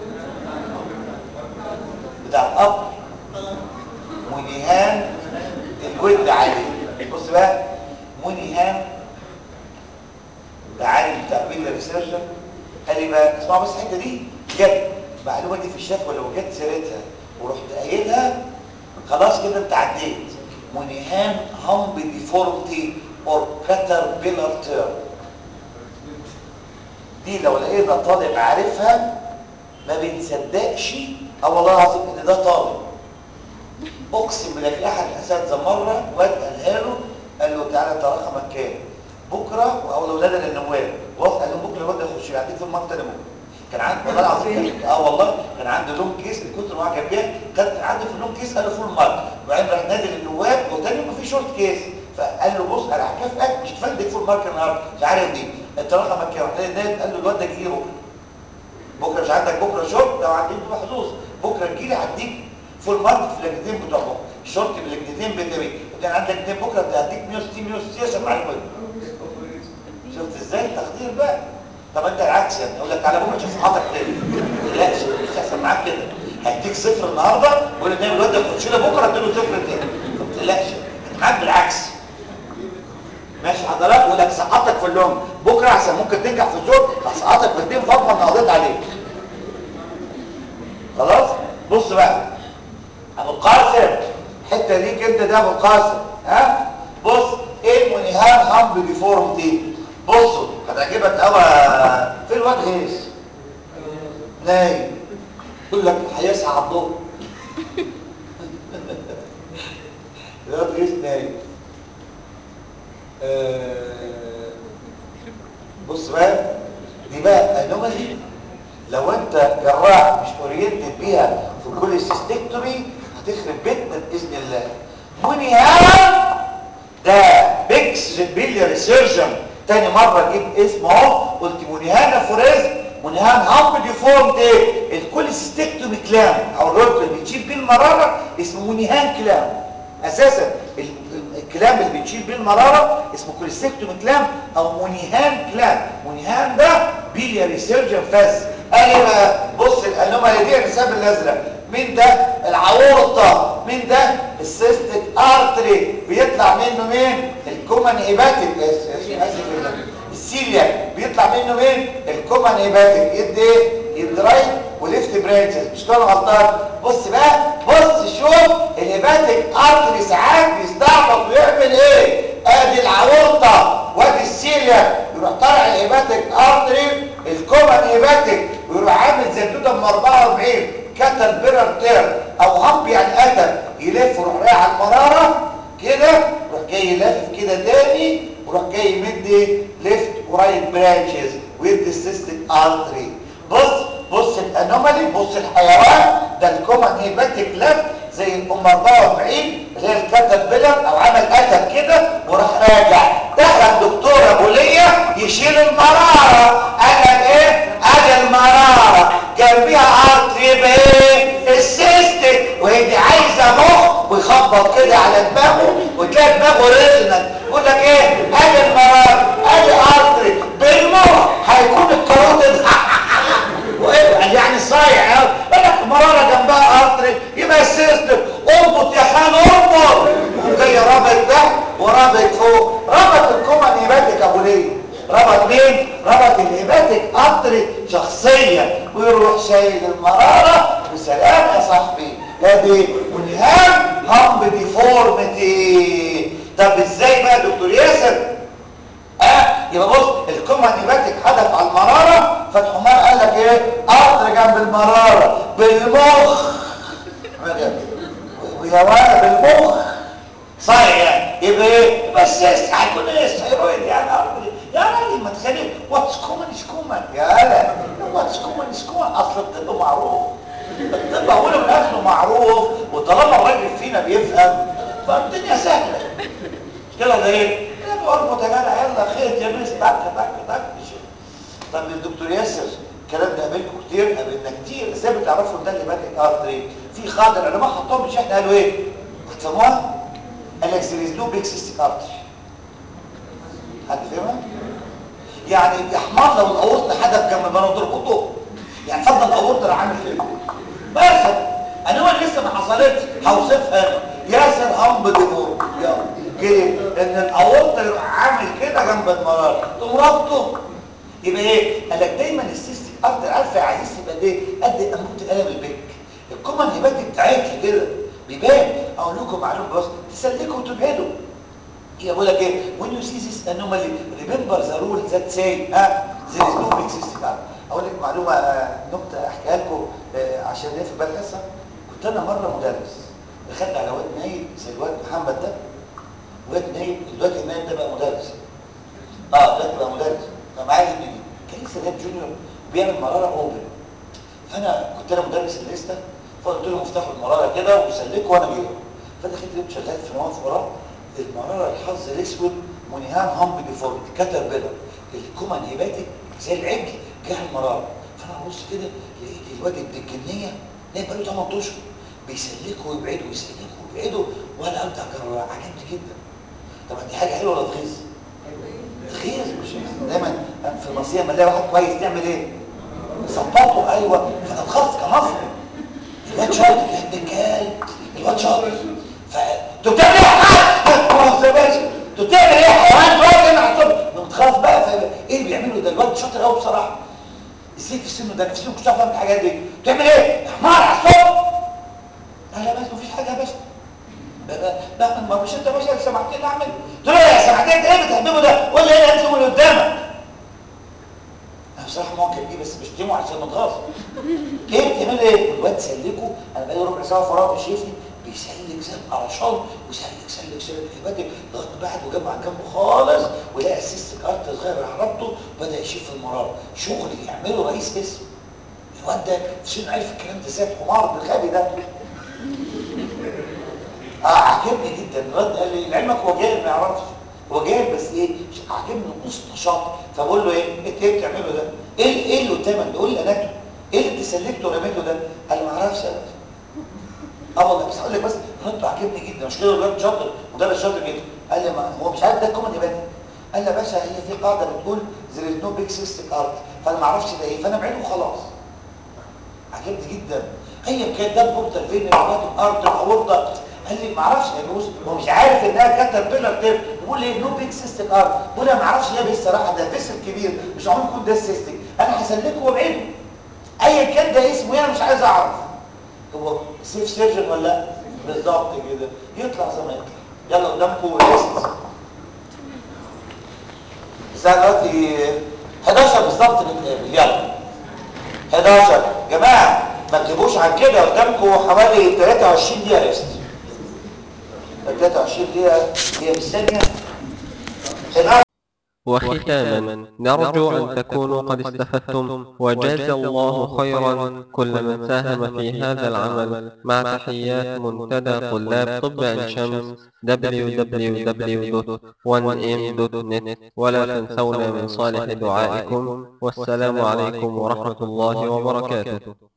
بتاع الاب مونيهان الود عليه بص بقى مونيهان ده عالم بتاع بيلر ريسيرشر قال لي بقى اسمعوا بس الحته دي جت المعلومه دي في الشفوه لو جت سيرتها ورحت قايلها خلاص كده انت عديت مونيهان همب ديفورمتي اور كاتر بيلر تيرم دي لو لقينا طالب عارفها ما بنصدقش اه والله العظيم ان ده طالب اقسم بالله في احد الاساتذه مره واد قالها له قال له تعالى انت رقمك كام بكره او لو نادى للنواب وقف قال له بكره الواد ده يخش يعديك في المكتب بكره كان عنده والله العظيم كان اه والله كان عنده لون كيس من كتر ما هو كان بيها كان عنده في اللون كيس قال له فول مارك وبعدين راح نادي للنواب وتاني يوم في شورت كيس فقال له بص انا هكافئك مش كفايه اديك فول مارك النهارده مش عارف دي انت رقمك كام راح نادي النائب قال له الواد ده جه بكره بكره مش عندك بكره شورت لو عندك محظوظ بكره تجيلي هديك فول مارك في اللجنتين بتوع بكره الشورت باللجنتين بتبي وكان عندك اتنين بكره ده هديك 160 160 عشان معلومه شفت ازاي التقدير بقى طب انت العكس يعني اقول لك تعالى بكره شوف صحتك تاني ما تقلقش مش هيحصل معاك كده هديك صفر النهارده وقول لي الواد ده يخش لي بكره اديله صفر تاني ما تقلقش انت معاك بالعكس ماشي حضرتك يقول لك صحتك في اللون بكره احسن ممكن تنجح في الزور هسقطك في الدين فضلا ان قضيت عليك خلاص بص بقى ابو القاسم الحته دي انت ده ابو القاسم ها بص ايه المنهام همب ديفورمتي بصوا هتعجبك قوي في الواد هيس نايم يقول لك هيسعى الضوء الواد هيس نايم آه، بص بقى دي بقى انومالي لو انت جراح مش اورينتد بيها في كل سيستكتومي هتخرب بيتنا باذن الله مونيهان ده بيكس بيلياري سيرجن تاني مره جيب اسمه اهو قلت مونيهان فوريز مونيهان هامب ديفورم ده الكوليستكتومي كلام او الرد اللي بتشيل بيه المراره اسمه مونيهان كلام اساسا ال- ال- الكلام اللي بتشيل بيه المراره اسمه كوليستكتومي كلام او مونيهان كلام مونيهان ده بيلياري سيرجن فاز قال لي بقى بص الانومالي دي الحساب الازرق مين ده العورطه مين ده السيستيك ارتري بيطلع منه مين الكومن هيباتيك اسف السيليا بيطلع منه مين الكومن هيباتيك يدي ايه يدي رايت وليفت برانشز مش كده غلطان بص بقى بص شوف الهيباتيك ارتري ساعات بيستعبط ويعمل ايه ادي العورطه وادي السيليا يروح طالع الهيباتيك ارتري الكومن هيباتيك ويروح عامل زي الدوده ام 44 كتل بيرر تير او همب يعني قتل يلف ويروح رايح على المراره كده يروح جاي يلف كده تاني ويروح جاي يمد ليفت ورايت برانشز ويدي السيستيك ارتري بص بص الانومالي بص الحيوان ده الكومن هيباتيك ليفت زي الام 44 اللي هي الكتب بلم او عمل كتب كده وراح راجع دخل دكتور ابو ليا يشيل المراره قال لك ايه ادي المراره جنبيها ارتري يبقى ايه السيستك وهي دي عايزه مخ ويخبط كده على دماغه وتلاقي دماغه ريزنت يقول لك ايه ادي المراره ادي ارتري بالمخ هيكون الكاروتيد يعني صايع قوي يقول لك مراره جنبها ارتري يبقى السيستم اربط يا خان اربط وجاي رابط ده ورابط فوق ربط الكومن هيباتيك ابو ليه ربط مين ربط الهيباتيك ارتري شخصيا ويروح شايل المراره وسلام يا صاحبي ادي والهام همب ديفورميتي طب ازاي بقى دكتور ياسر اه يبقى بص الكومن هيباتيك حدف على المراره فالحمار قال لك ايه قطر جنب المراره بالمخ ويا ولد بالمخ صحيح يعني يبقى ايه بس هيكون ايه الثيرويد يعني يا راجل ما تخلي واتس كومن از كومن يا هلا واتس كومن از كومن اصل الطب معروف الطب اوله من اخره معروف وطالما الراجل فينا بيفهم فالدنيا سهله مش كده ولا ايه؟ اربط يا جدع يلا خير يا مس تك تك تك طب الدكتور ياسر الكلام ده قابلكم كتير قابلنا كتير ازاي بتعرفوا ده اللي بادئ ارتري في قاعده العلماء حطوها مش احنا قالوا ايه فهموها قال لك there is no big cystic artery حد فاهمها يعني يا حمار لو الاورط حدف جنب ما تربطه يعني فضل الاورط اللي عامل كده بس انا هو لسه ما حصلتش هوصفها انا ياسر همب ديفور يلا كده ان الاورط يروح عامل كده جنب المرار تقوم ربطه يبقى ايه قال لك دايما السيستيك ارتر عارفه يا عزيز يبقى ايه قد انبوبه القلم البك الكومن هيبات بتاعتي كده بيبان اقول لكم معلومه بس تسلكوا وتبعدوا هي بقول لك ايه when you see this anomaly remember the rule that say ها there is no big cystic artery اقول لك معلومه آه نكته احكيها لكم آه عشان نفهم بقى الحصه كنت انا مره مدرس دخلت على واد نايم زي الواد محمد ده واد نايم الواد النايم ده بقى مدرس اه دلوقتي بقى مدرس فمعايا ابني كان لسه جاب جونيور بيعمل مراره اوبن فانا كنت انا مدرس الليسته فقلت له مفتاح المراره كده وسلكه وانا جاي فدخلت لقيت شغال في نواف وراه المراره الحظ الاسود منهام همب ديفورت كتر بيضه الكومن هيباتيك زي العجل جه المراره فانا ابص كده لقيت الواد ابن الجنيه نايم بقاله 8 اشهر بيسلكه ويبعده ويسلكه ويبعده وانا قلت عجبني جدا طبعا دي حاجه حلوه ولا تغيظ؟ تغيظ مش دايما في المصريه لما نلاقي واحد كويس نعمل ايه؟ نظبطه ايوه فانا خلاص كمصري الواد شاطر يا ابن الكلب الواد شاطر ف انتوا بتعمل ايه يا حاج؟ خلاص يا باشا انتوا بتعمل ايه يا حيوان راجل مع الصبح خلاص بقى ف... ايه اللي بيعمله ده الواد شاطر قوي بصراحه ازاي في سنه ده في سنه كنت افهم الحاجات دي بتعمل ايه؟ يا حمار على الصبح لا لا بس مفيش حاجه يا باشا لا ما مش انت يا باشا سمعت لي اعمل قلت له يا سمعت انت ايه بتحببه ده قول لي ايه انت اللي قدامك انا بصراحه ممكن دي بس بشتمه عشان متغاظ ايه بتعمل ايه الواد سلكه انا بقالي ربع ساعه فراغ بيشوفني بيسلك زي القرشان وسلك سلك سلك الواد لغايه بعد وجمع جنبه خالص ولقى السيستك ارت صغير راح ربطه وبدا يشوف المرار شغل يعمله رئيس اسم الواد ده شنو عارف الكلام ده ساب حمار الغبي ده اه عجبني جدا الواد قال لي لعلمك هو جاهل ما يعرفش هو جاهل بس ايه عاجبني نص نشاط فبقول له ايه انت ايه بتعمله ده ايه ايه اللي قدامك ده قول لي اناته ايه اللي انت سلكته ورميته ده قال ما اعرفش يا باشا اه والله بس هقول لك بس نقطه عجبني جدا مش كده الواد شاطر مدرس شاطر جدا قال لي ما هو مش عارف ده الكومن يبان قال لي يا باشا هي في قاعده بتقول there is no big cystic art فانا ما اعرفش ده ايه فانا بعيده وخلاص عجبني جدا ايا كان ده بورتال فين الواد ارت الاورطه قال لي ما اعرفش يا جوز هو مش عارف انها كاتر بيلر تيب بيقول لي نو بيج سيستيك ارت بقول ما اعرفش ايه الصراحه ده فيسل كبير مش معقول يكون ده السيستيك انا هسلكه وابعده ايا كان ده اسمه ايه انا مش عايز اعرف هو سيف سيرجن ولا لا بالظبط كده يطلع زي ما يطلع يلا قدامكم ليست الساعه دلوقتي 11 بالظبط نتقابل يلا 11 جماعه ما تجيبوش عن كده قدامكم حوالي 23 دقيقه ريست 23 دقيقه هي بالثانيه وختاما نرجو أن تكونوا قد استفدتم وجاز الله خيرا كل من ساهم في هذا العمل مع تحيات منتدى طلاب طب عين شمس www.1m.net ولا تنسونا من صالح دعائكم والسلام عليكم ورحمة الله وبركاته